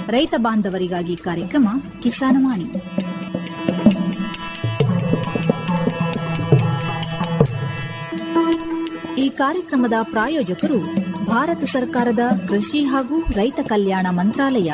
ರೈತ ಬಾಂಧವರಿಗಾಗಿ ಕಾರ್ಯಕ್ರಮ ಕಿಸಾನವಾಣಿ ಈ ಕಾರ್ಯಕ್ರಮದ ಪ್ರಾಯೋಜಕರು ಭಾರತ ಸರ್ಕಾರದ ಕೃಷಿ ಹಾಗೂ ರೈತ ಕಲ್ಯಾಣ ಮಂತ್ರಾಲಯ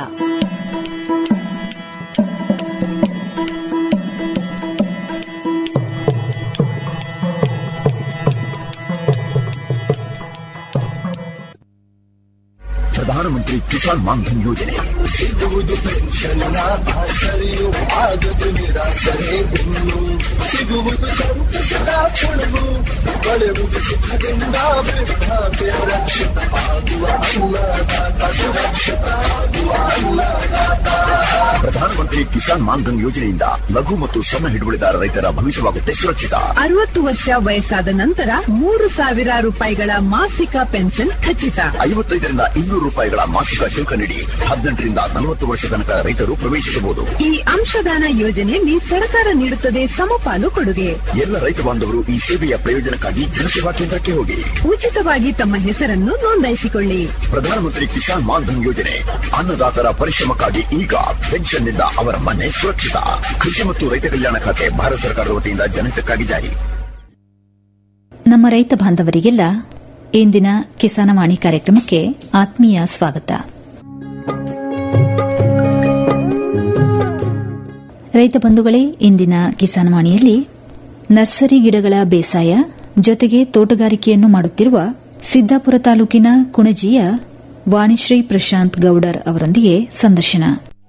ಪ್ರಧಾನಮಂತ್ರಿ ಕಿಸಾನ್ ಮಾನ್ಧನ್ ಯೋಜನೆ ಸಿಗುವುದು ಪೆನ್ಷನ್ನ ಆಸರೆಯು ಆಗದು ನಿರಾಸರೆ ಇನ್ನು ಸಿಗುವುದು ಸಂತಸದ ಕೊಡಲು ಬಳೆಯುವುದು ಸುಖದಿಂದ ವೃದ್ಧಾಪ್ಯ ರಕ್ಷಿತ ಆಗುವ ಅನ್ನದಾತ ಸುರಕ್ಷಿತ ಆಗುವ ಅನ್ನದಾತ ಪ್ರಧಾನಮಂತ್ರಿ ಕಿಸಾನ್ ಮಾನ್ಧನ್ ಯೋಜನೆಯಿಂದ ಲಘು ಮತ್ತು ಸಣ್ಣ ಹಿಡುವಳಿದಾರ ರೈತರ ಭವಿಷ್ಯವಾಗುತ್ತೆ ಸುರಕ್ಷಿತ ಅರವತ್ತು ವರ್ಷ ವಯಸ್ಸಾದ ನಂತರ ಮೂರು ಸಾವಿರ ರೂಪಾಯಿಗಳ ಮಾಸಿಕ ಪೆನ್ಷನ್ ಖಚಿತ ಐವತ್ತೈದರಿಂದ ಇನ್ನೂರು ರೂಪಾಯಿಗಳ ಮಾಸಿಕ ಶುಲ್ಕ ನೀಡಿ ಹದಿನೆಂಟರಿಂದ ನಲವತ್ತು ವರ್ಷ ತನಕ ರೈತರು ಪ್ರವೇಶಿಸಬಹುದು ಈ ಅಂಶದಾನ ಯೋಜನೆಯಲ್ಲಿ ಸರ್ಕಾರ ನೀಡುತ್ತದೆ ಸಮಪಾಲು ಕೊಡುಗೆ ಎಲ್ಲ ರೈತ ಬಾಂಧವರು ಈ ಸೇವೆಯ ಪ್ರಯೋಜನಕ್ಕಾಗಿ ಜನಸೇವಾ ಕೇಂದ್ರಕ್ಕೆ ಹೋಗಿ ಉಚಿತವಾಗಿ ತಮ್ಮ ಹೆಸರನ್ನು ನೋಂದಾಯಿಸಿಕೊಳ್ಳಿ ಪ್ರಧಾನಮಂತ್ರಿ ಕಿಸಾನ್ ಮಾನ್ಧನ್ ಯೋಜನೆ ಅನ್ನದಾತರ ಪರಿಶ್ರಮಕ್ಕಾಗಿ ಈಗ ಪೆನ್ಷನ್ನಿಂದ ಅವರ ಮನೆ ಸುರಕ್ಷಿತ ಕೃಷಿ ಮತ್ತು ರೈತ ಕಲ್ಯಾಣ ಖಾತೆ ಭಾರತ ಸರ್ಕಾರದ ವತಿಯಿಂದ ಜನಹಿತಕ್ಕಾಗಿ ಜಾರಿ ನಮ್ಮ ರೈತ ಬಾಂಧವರಿಗೆಲ್ಲ ಇಂದಿನ ಕಿಸಾನವಾಣಿ ಕಾರ್ಯಕ್ರಮಕ್ಕೆ ಆತ್ಮೀಯ ಸ್ವಾಗತ ರೈತ ಬಂಧುಗಳೇ ಇಂದಿನ ಕಿಸಾನವಾಣಿಯಲ್ಲಿ ನರ್ಸರಿ ಗಿಡಗಳ ಬೇಸಾಯ ಜೊತೆಗೆ ತೋಟಗಾರಿಕೆಯನ್ನು ಮಾಡುತ್ತಿರುವ ಸಿದ್ದಾಪುರ ತಾಲೂಕಿನ ಕುಣಜಿಯ ವಾಣಿಶ್ರೀ ಪ್ರಶಾಂತ್ ಗೌಡರ್ ಅವರೊಂದಿಗೆ ಸಂದರ್ಶನ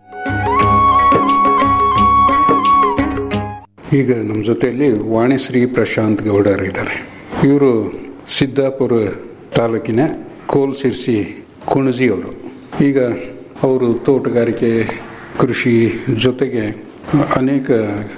ಈಗ ನಮ್ಮ ಜೊತೆಯಲ್ಲಿ ವಾಣಿಶ್ರೀ ಪ್ರಶಾಂತ್ ಗೌಡರ್ ಇದ್ದಾರೆ ಇವರು ಸಿದ್ದಾಪುರ ತಾಲೂಕಿನ ಕೋಲ್ಸಿರ್ಸಿ ಕುಣಜಿಯವರು ಈಗ ಅವರು ತೋಟಗಾರಿಕೆ ಕೃಷಿ ಜೊತೆಗೆ ಅನೇಕ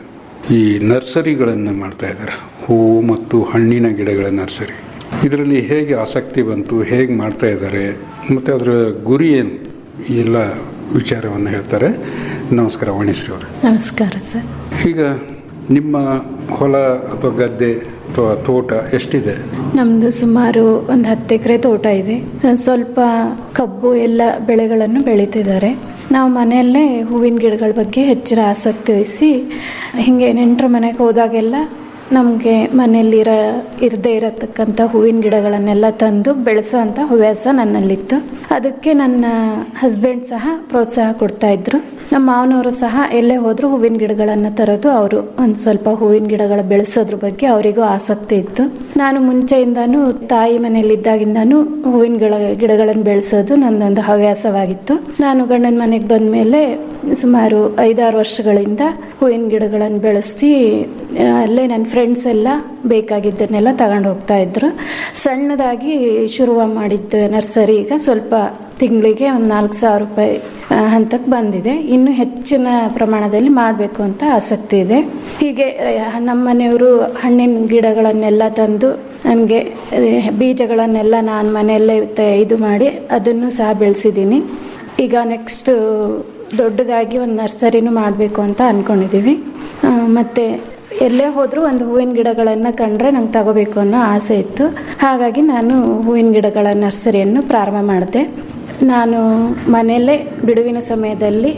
ಈ ನರ್ಸರಿಗಳನ್ನು ಮಾಡ್ತಾ ಇದ್ದಾರೆ ಹೂವು ಮತ್ತು ಹಣ್ಣಿನ ಗಿಡಗಳ ನರ್ಸರಿ ಇದರಲ್ಲಿ ಹೇಗೆ ಆಸಕ್ತಿ ಬಂತು ಹೇಗೆ ಮಾಡ್ತಾ ಇದ್ದಾರೆ ಮತ್ತು ಅದರ ಗುರಿ ಏನು ಈ ಎಲ್ಲ ವಿಚಾರವನ್ನು ಹೇಳ್ತಾರೆ ನಮಸ್ಕಾರ ವಾಣಿಶ್ರೀ ಅವರು ನಮಸ್ಕಾರ ಸರ್ ಈಗ ನಿಮ್ಮ ಹೊಲ ಅಥವಾ ಗದ್ದೆ ಅಥವಾ ತೋಟ ಎಷ್ಟಿದೆ ನಮ್ಮದು ಸುಮಾರು ಒಂದು ಹತ್ತು ಎಕರೆ ತೋಟ ಇದೆ ಸ್ವಲ್ಪ ಕಬ್ಬು ಎಲ್ಲ ಬೆಳೆಗಳನ್ನು ಬೆಳೀತಿದ್ದಾರೆ ನಾವು ಮನೆಯಲ್ಲೇ ಹೂವಿನ ಗಿಡಗಳ ಬಗ್ಗೆ ಹೆಚ್ಚಿನ ಆಸಕ್ತಿ ವಹಿಸಿ ಹೀಗೆ ನೆಂಟರ ಮನೆಗೆ ಹೋದಾಗೆಲ್ಲ ನಮಗೆ ಮನೆಯಲ್ಲಿರ ಇರದೇ ಇರತಕ್ಕಂಥ ಹೂವಿನ ಗಿಡಗಳನ್ನೆಲ್ಲ ತಂದು ಬೆಳೆಸೋ ಅಂಥ ಹವ್ಯಾಸ ನನ್ನಲ್ಲಿತ್ತು ಅದಕ್ಕೆ ನನ್ನ ಹಸ್ಬೆಂಡ್ ಸಹ ಪ್ರೋತ್ಸಾಹ ಕೊಡ್ತಾ ಇದ್ರು ನಮ್ಮ ಮಾವನವರು ಸಹ ಎಲ್ಲೇ ಹೋದ್ರು ಹೂವಿನ ಗಿಡಗಳನ್ನು ತರೋದು ಅವರು ಒಂದು ಸ್ವಲ್ಪ ಹೂವಿನ ಗಿಡಗಳ ಬೆಳೆಸೋದ್ರ ಬಗ್ಗೆ ಅವರಿಗೂ ಆಸಕ್ತಿ ಇತ್ತು ನಾನು ಮುಂಚೆಯಿಂದಾನು ತಾಯಿ ಮನೆಯಲ್ಲಿದ್ದಾಗಿಂದಾನು ಹೂವಿನ ಗಿಡ ಗಿಡಗಳನ್ನು ಬೆಳೆಸೋದು ನನ್ನೊಂದು ಹವ್ಯಾಸವಾಗಿತ್ತು ನಾನು ಗಂಡನ ಮನೆಗೆ ಬಂದ ಮೇಲೆ ಸುಮಾರು ಐದಾರು ವರ್ಷಗಳಿಂದ ಹೂವಿನ ಗಿಡಗಳನ್ನು ಬೆಳೆಸಿ ಅಲ್ಲೇ ನನ್ನ ಫ್ರೆಂಡ್ಸ್ ಎಲ್ಲ ಬೇಕಾಗಿದ್ದನ್ನೆಲ್ಲ ತಗೊಂಡು ಹೋಗ್ತಾ ಇದ್ರು ಸಣ್ಣದಾಗಿ ಶುರು ಮಾಡಿದ್ದ ನರ್ಸರಿ ಈಗ ಸ್ವಲ್ಪ ತಿಂಗಳಿಗೆ ಒಂದು ನಾಲ್ಕು ಸಾವಿರ ರೂಪಾಯಿ ಹಂತಕ್ಕೆ ಬಂದಿದೆ ಇನ್ನು ಹೆಚ್ಚಿನ ಪ್ರಮಾಣದಲ್ಲಿ ಮಾಡಬೇಕು ಅಂತ ಆಸಕ್ತಿ ಇದೆ ಹೀಗೆ ನಮ್ಮ ಮನೆಯವರು ಹಣ್ಣಿನ ಗಿಡಗಳನ್ನೆಲ್ಲ ತಂದು ನನಗೆ ಬೀಜಗಳನ್ನೆಲ್ಲ ನಾನು ಮನೆಯಲ್ಲೇ ಇದು ಮಾಡಿ ಅದನ್ನು ಸಹ ಬೆಳೆಸಿದ್ದೀನಿ ಈಗ ನೆಕ್ಸ್ಟ್ ದೊಡ್ಡದಾಗಿ ಒಂದು ನರ್ಸರಿನೂ ಮಾಡಬೇಕು ಅಂತ ಅಂದ್ಕೊಂಡಿದ್ದೀವಿ ಮತ್ತು ಎಲ್ಲೇ ಹೋದರೂ ಒಂದು ಹೂವಿನ ಗಿಡಗಳನ್ನು ಕಂಡ್ರೆ ನಂಗೆ ತಗೋಬೇಕು ಅನ್ನೋ ಆಸೆ ಇತ್ತು ಹಾಗಾಗಿ ನಾನು ಹೂವಿನ ಗಿಡಗಳ ನರ್ಸರಿಯನ್ನು ಪ್ರಾರಂಭ ಮಾಡಿದೆ ನಾನು ಮನೆಯಲ್ಲೇ ಬಿಡುವಿನ ಸಮಯದಲ್ಲಿ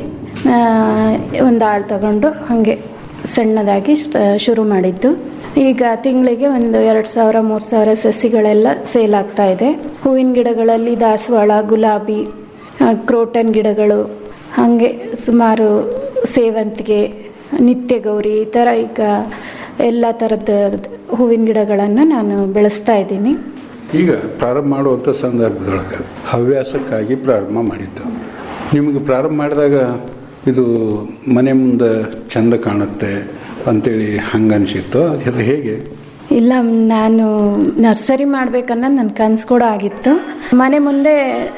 ಒಂದು ಆಳು ತಗೊಂಡು ಹಾಗೆ ಸಣ್ಣದಾಗಿ ಶುರು ಮಾಡಿದ್ದು ಈಗ ತಿಂಗಳಿಗೆ ಒಂದು ಎರಡು ಸಾವಿರ ಮೂರು ಸಾವಿರ ಸಸಿಗಳೆಲ್ಲ ಸೇಲ್ ಆಗ್ತಾ ಇದೆ ಹೂವಿನ ಗಿಡಗಳಲ್ಲಿ ದಾಸವಾಳ ಗುಲಾಬಿ ಕ್ರೋಟನ್ ಗಿಡಗಳು ಹಾಗೆ ಸುಮಾರು ಸೇವಂತಿಗೆ ನಿತ್ಯ ಗೌರಿ ಈ ಥರ ಈಗ ಎಲ್ಲ ಥರದ ಹೂವಿನ ಗಿಡಗಳನ್ನು ನಾನು ಬೆಳೆಸ್ತಾ ಇದ್ದೀನಿ ಈಗ ಪ್ರಾರಂಭ ಮಾಡುವಂಥ ಸಂದರ್ಭದೊಳಗೆ ಹವ್ಯಾಸಕ್ಕಾಗಿ ಪ್ರಾರಂಭ ಮಾಡಿದ್ದು ನಿಮಗೆ ಪ್ರಾರಂಭ ಮಾಡಿದಾಗ ಇದು ಮನೆ ಮುಂದೆ ಚಂದ ಕಾಣುತ್ತೆ ಅಂತೇಳಿ ಹಂಗೆ ಅನಿಸಿತ್ತು ಅದು ಹೇಗೆ ಇಲ್ಲ ನಾನು ನರ್ಸರಿ ಮಾಡ್ಬೇಕನ್ನೋದು ನನ್ನ ಕನಸು ಕೂಡ ಆಗಿತ್ತು ಮನೆ ಮುಂದೆ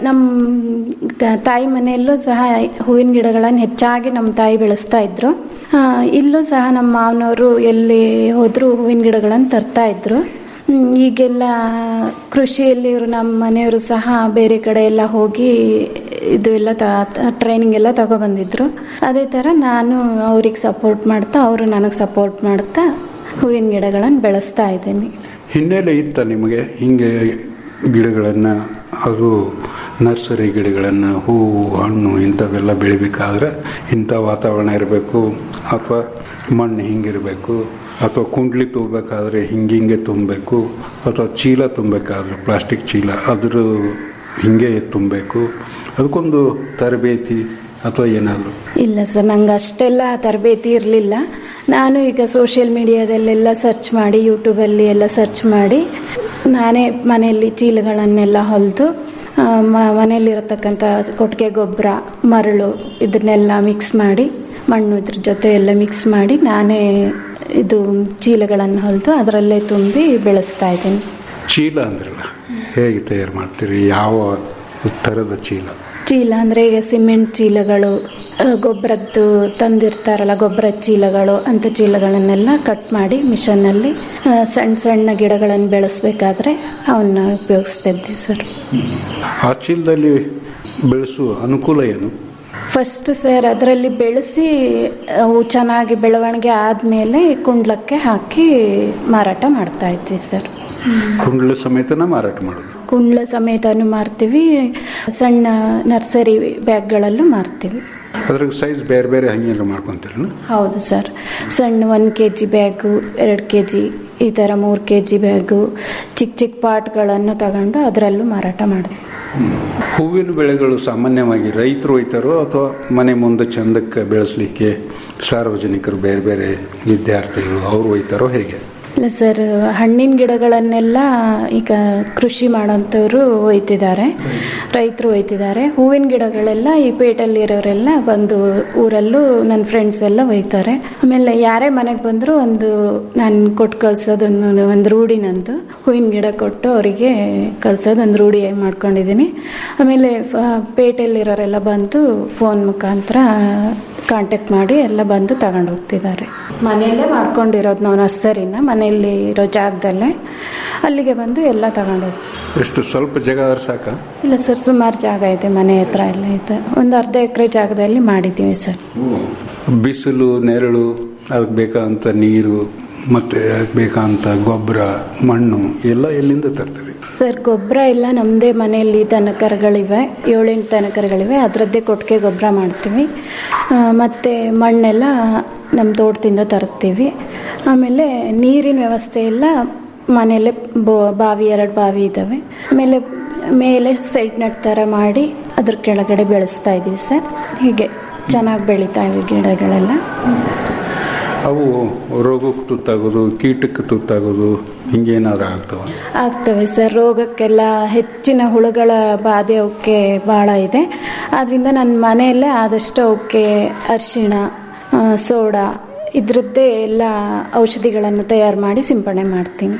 ನಮ್ಮ ತಾಯಿ ಮನೆಯಲ್ಲೂ ಸಹ ಹೂವಿನ ಗಿಡಗಳನ್ನು ಹೆಚ್ಚಾಗಿ ನಮ್ಮ ತಾಯಿ ಬೆಳೆಸ್ತಾ ಇದ್ರು ಇಲ್ಲೂ ಸಹ ನಮ್ಮ ಮಾವನವರು ಎಲ್ಲಿ ಹೋದರೂ ಹೂವಿನ ಗಿಡಗಳನ್ನು ತರ್ತಾ ಇದ್ರು ಈಗೆಲ್ಲ ಕೃಷಿಯಲ್ಲಿ ಇವರು ನಮ್ಮ ಮನೆಯವರು ಸಹ ಬೇರೆ ಕಡೆ ಎಲ್ಲ ಹೋಗಿ ಇದು ಎಲ್ಲ ಟ್ರೈನಿಂಗ್ ಎಲ್ಲ ತಗೊಬಂದಿದ್ರು ಅದೇ ಥರ ನಾನು ಅವ್ರಿಗೆ ಸಪೋರ್ಟ್ ಮಾಡ್ತಾ ಅವರು ನನಗೆ ಸಪೋರ್ಟ್ ಮಾಡ್ತಾ ಹೂವಿನ ಗಿಡಗಳನ್ನು ಬೆಳೆಸ್ತಾ ಇದ್ದೀನಿ ಹಿನ್ನೆಲೆ ಇತ್ತ ನಿಮಗೆ ಹಿಂಗೆ ಗಿಡಗಳನ್ನು ಅದು ನರ್ಸರಿ ಗಿಡಗಳನ್ನು ಹೂವು ಹಣ್ಣು ಇಂಥವೆಲ್ಲ ಬೆಳಿಬೇಕಾದ್ರೆ ಇಂಥ ವಾತಾವರಣ ಇರಬೇಕು ಅಥವಾ ಮಣ್ಣು ಹಿಂಗಿರಬೇಕು ಅಥವಾ ಕುಂಡ್ಲಿ ತುಂಬಬೇಕಾದ್ರೆ ಹಿಂಗೆ ಹಿಂಗೆ ತುಂಬಬೇಕು ಅಥವಾ ಚೀಲ ತುಂಬಬೇಕಾದ್ರೆ ಪ್ಲಾಸ್ಟಿಕ್ ಚೀಲ ಅದ್ರ ಹಿಂಗೆ ತುಂಬಬೇಕು ಅದಕ್ಕೊಂದು ತರಬೇತಿ ಅಥವಾ ಏನಾದರೂ ಇಲ್ಲ ಸರ್ ನಂಗೆ ಅಷ್ಟೆಲ್ಲ ತರಬೇತಿ ಇರಲಿಲ್ಲ ನಾನು ಈಗ ಸೋಷಿಯಲ್ ಮೀಡಿಯಾದಲ್ಲೆಲ್ಲ ಸರ್ಚ್ ಮಾಡಿ ಯೂಟ್ಯೂಬಲ್ಲಿ ಎಲ್ಲ ಸರ್ಚ್ ಮಾಡಿ ನಾನೇ ಮನೆಯಲ್ಲಿ ಚೀಲಗಳನ್ನೆಲ್ಲ ಹೊಲಿದು ಮನೆಯಲ್ಲಿರತಕ್ಕಂಥ ಕೊಟ್ಟಿಗೆ ಗೊಬ್ಬರ ಮರಳು ಇದನ್ನೆಲ್ಲ ಮಿಕ್ಸ್ ಮಾಡಿ ಮಣ್ಣು ಇದ್ರ ಜೊತೆ ಎಲ್ಲ ಮಿಕ್ಸ್ ಮಾಡಿ ನಾನೇ ಇದು ಚೀಲಗಳನ್ನು ಹೊಲಿದು ಅದರಲ್ಲೇ ತುಂಬಿ ಬೆಳೆಸ್ತಾ ಇದ್ದೀನಿ ಚೀಲ ಅಂದ್ರಲ್ಲ ಹೇಗೆ ತಯಾರು ಮಾಡ್ತೀರಿ ಯಾವ ಥರದ ಚೀಲ ಚೀಲ ಅಂದರೆ ಈಗ ಸಿಮೆಂಟ್ ಚೀಲಗಳು ಆ, ಗೊಬ್ಬರದ್ದು ತಂದಿರ್ತಾರಲ್ಲ ಗೊಬ್ಬರದ ಚೀಲಗಳು ಅಂಥ ಚೀಲಗಳನ್ನೆಲ್ಲ ಕಟ್ ಮಾಡಿ ಮಿಷನ್ನಲ್ಲಿ ಆ, ಸಣ್ಣ ಸಣ್ಣ ಗಿಡಗಳನ್ನು ಬೆಳೆಸ್ಬೇಕಾದ್ರೆ ಅವನ್ನ ಉಪಯೋಗಿಸ್ತಿದ್ದೆ ಸರ್ ಆ ಚೀಲದಲ್ಲಿ ಬೆಳೆಸುವ ಅನುಕೂಲ ಏನು ಫಸ್ಟ್ ಸರ್ ಅದರಲ್ಲಿ ಬೆಳೆಸಿ ಅವು ಚೆನ್ನಾಗಿ ಬೆಳವಣಿಗೆ ಆದಮೇಲೆ ಕುಂಡ್ಲಕ್ಕೆ ಹಾಕಿ ಮಾರಾಟ ಮಾಡ್ತಾ ಇದ್ವಿ ಸರ್ ಕುಂಡ್ಲ ಸಮೇತನ ಮಾರಾಟ ಮಾಡೋದು ಕುಂಡ್ಲ ಸಮೇತನೂ ಮಾರ್ತೀವಿ ಸಣ್ಣ ನರ್ಸರಿ ಬ್ಯಾಗ್ಗಳಲ್ಲೂ ಮಾರ್ತೀವಿ ಅದ್ರಾಗ ಸೈಜ್ ಬೇರೆ ಬೇರೆ ಹಂಗೇನಾರು ಮಾಡ್ಕೊತೀರ ಹೌದು ಸರ್ ಸಣ್ಣ ಒಂದು ಕೆ ಜಿ ಬ್ಯಾಗು ಎರಡು ಕೆ ಜಿ ಈ ಥರ ಮೂರು ಕೆ ಜಿ ಬ್ಯಾಗು ಚಿಕ್ಕ ಚಿಕ್ಕ ಪಾಟ್ಗಳನ್ನು ತಗೊಂಡು ಅದರಲ್ಲೂ ಮಾರಾಟ ಮಾಡಿದೆ ಹೂವಿನ ಬೆಳೆಗಳು ಸಾಮಾನ್ಯವಾಗಿ ರೈತರು ಒಯ್ತಾರೋ ಅಥವಾ ಮನೆ ಮುಂದೆ ಚಂದಕ್ಕೆ ಬೆಳೆಸಲಿಕ್ಕೆ ಸಾರ್ವಜನಿಕರು ಬೇರೆ ಬೇರೆ ವಿದ್ಯಾರ್ಥಿಗಳು ಅವರು ಒಯ್ತಾರೋ ಹೇಗೆ ಇಲ್ಲ ಸರ್ ಹಣ್ಣಿನ ಗಿಡಗಳನ್ನೆಲ್ಲ ಈಗ ಕೃಷಿ ಮಾಡೋಂಥವ್ರು ಒಯ್ತಿದ್ದಾರೆ ರೈತರು ಒಯ್ತಿದ್ದಾರೆ ಹೂವಿನ ಗಿಡಗಳೆಲ್ಲ ಈ ಪೇಟಲ್ಲಿರೋರೆಲ್ಲ ಬಂದು ಊರಲ್ಲೂ ನನ್ನ ಫ್ರೆಂಡ್ಸ್ ಎಲ್ಲ ಒಯ್ತಾರೆ ಆಮೇಲೆ ಯಾರೇ ಮನೆಗೆ ಬಂದರೂ ಒಂದು ನಾನು ಕೊಟ್ಟು ಕಳ್ಸೋದೊಂದು ಒಂದು ರೂಢಿ ನಂದು ಹೂವಿನ ಗಿಡ ಕೊಟ್ಟು ಅವರಿಗೆ ಕಳ್ಸೋದು ಒಂದು ರೂಢಿ ಮಾಡ್ಕೊಂಡಿದ್ದೀನಿ ಆಮೇಲೆ ಫ- ಪೇಟೆಯಲ್ಲಿರೋರೆಲ್ಲ ಬಂದು ಫೋನ್ ಮುಖಾಂತರ ಕಾಂಟ್ಯಾಕ್ಟ್ ಮಾಡಿ ಎಲ್ಲ ಬಂದು ತಗೊಂಡು ಹೋಗ್ತಿದ್ದಾರೆ ಮನೆಯಲ್ಲೇ ಮಾಡ್ಕೊಂಡಿರೋದು ನಾವು ನರ್ಸರಿನ ಮನೆಯಲ್ಲಿ ಇರೋ ಜಾಗದಲ್ಲೇ ಅಲ್ಲಿಗೆ ಬಂದು ಎಲ್ಲ ತಗೊಂಡು ಹೋಗ್ತೀವಿ ಎಷ್ಟು ಸ್ವಲ್ಪ ಜಾಗ ಆದ್ರೆ ಸಾಕ ಇಲ್ಲ ಸರ್ ಸುಮಾರು ಜಾಗ ಇದೆ ಮನೆ ಹತ್ರ ಎಲ್ಲ ಇದೆ ಒಂದು ಅರ್ಧ ಎಕರೆ ಜಾಗದಲ್ಲಿ ಮಾಡಿದ್ದೀವಿ ಸರ್ ಬಿಸಿಲು ನೆರಳು ಅದಕ್ಕೆ ಬೇಕಾದಂಥ ನೀರು ಮತ್ತು ಅದಕ್ಕೆ ಬೇಕಾದಂಥ ಗೊಬ್ಬರ ಮಣ್ಣು ಎಲ್ಲ ಎಲ್ಲಿಂದ ತರ್ತೀರಿ ಸರ್ ಗೊಬ್ಬರ ಎಲ್ಲ ನಮ್ಮದೇ ಮನೆಯಲ್ಲಿ ದನಕರುಗಳಿವೆ ಏಳೆಂಟು ದನಕರುಗಳಿವೆ ಅದರದ್ದೇ ಕೊಟ್ಟಿಗೆ ಗೊಬ್ಬರ ಮಾಡ್ತೀವಿ ಆ, ಮತ್ತು ಮಣ್ಣೆಲ್ಲ ನಮ್ಮ ತೋಟದಿಂದ ತರ್ತೀವಿ ಆಮೇಲೆ ನೀರಿನ ವ್ಯವಸ್ಥೆ ಎಲ್ಲ ಮನೆಯಲ್ಲೇ ಬೋ ಬಾವಿ ಎರಡು ಬಾವಿ ಇದ್ದಾವೆ ಆಮೇಲೆ ಮೇಲೆ ಸೈಡ್ ನೆಟ್ ಥರ ಮಾಡಿ ಅದ್ರ ಕೆಳಗಡೆ ಬೆಳೆಸ್ತಾ ಇದ್ದೀವಿ ಸರ್ ಹೀಗೆ ಚೆನ್ನಾಗಿ ಬೆಳೀತಾ ಇವೆ ಗಿಡಗಳೆಲ್ಲ ಅವು ರೋಗಕ್ಕೆ ತುತ್ತಾಗೋದು ಕೀಟಕ್ಕೆ ತುತ್ತಾಗೋದು ಹಿಂಗೇನಾದ್ರು ಆಗ್ತವ ಆಗ್ತವೆ ಸರ್ ರೋಗಕ್ಕೆಲ್ಲ ಹೆಚ್ಚಿನ ಹುಳುಗಳ ಬಾಧೆ ಅವಕ್ಕೆ ಭಾಳ ಇದೆ ಆದ್ದರಿಂದ ನನ್ನ ಮನೆಯಲ್ಲೇ ಆದಷ್ಟು ಅವಕ್ಕೆ ಅರಿಶಿಣ ಆ, ಸೋಡಾ ಇದ್ರದ್ದೇ ಎಲ್ಲ ಔಷಧಿಗಳನ್ನು ತಯಾರು ಮಾಡಿ ಸಿಂಪಡಣೆ ಮಾಡ್ತೀನಿ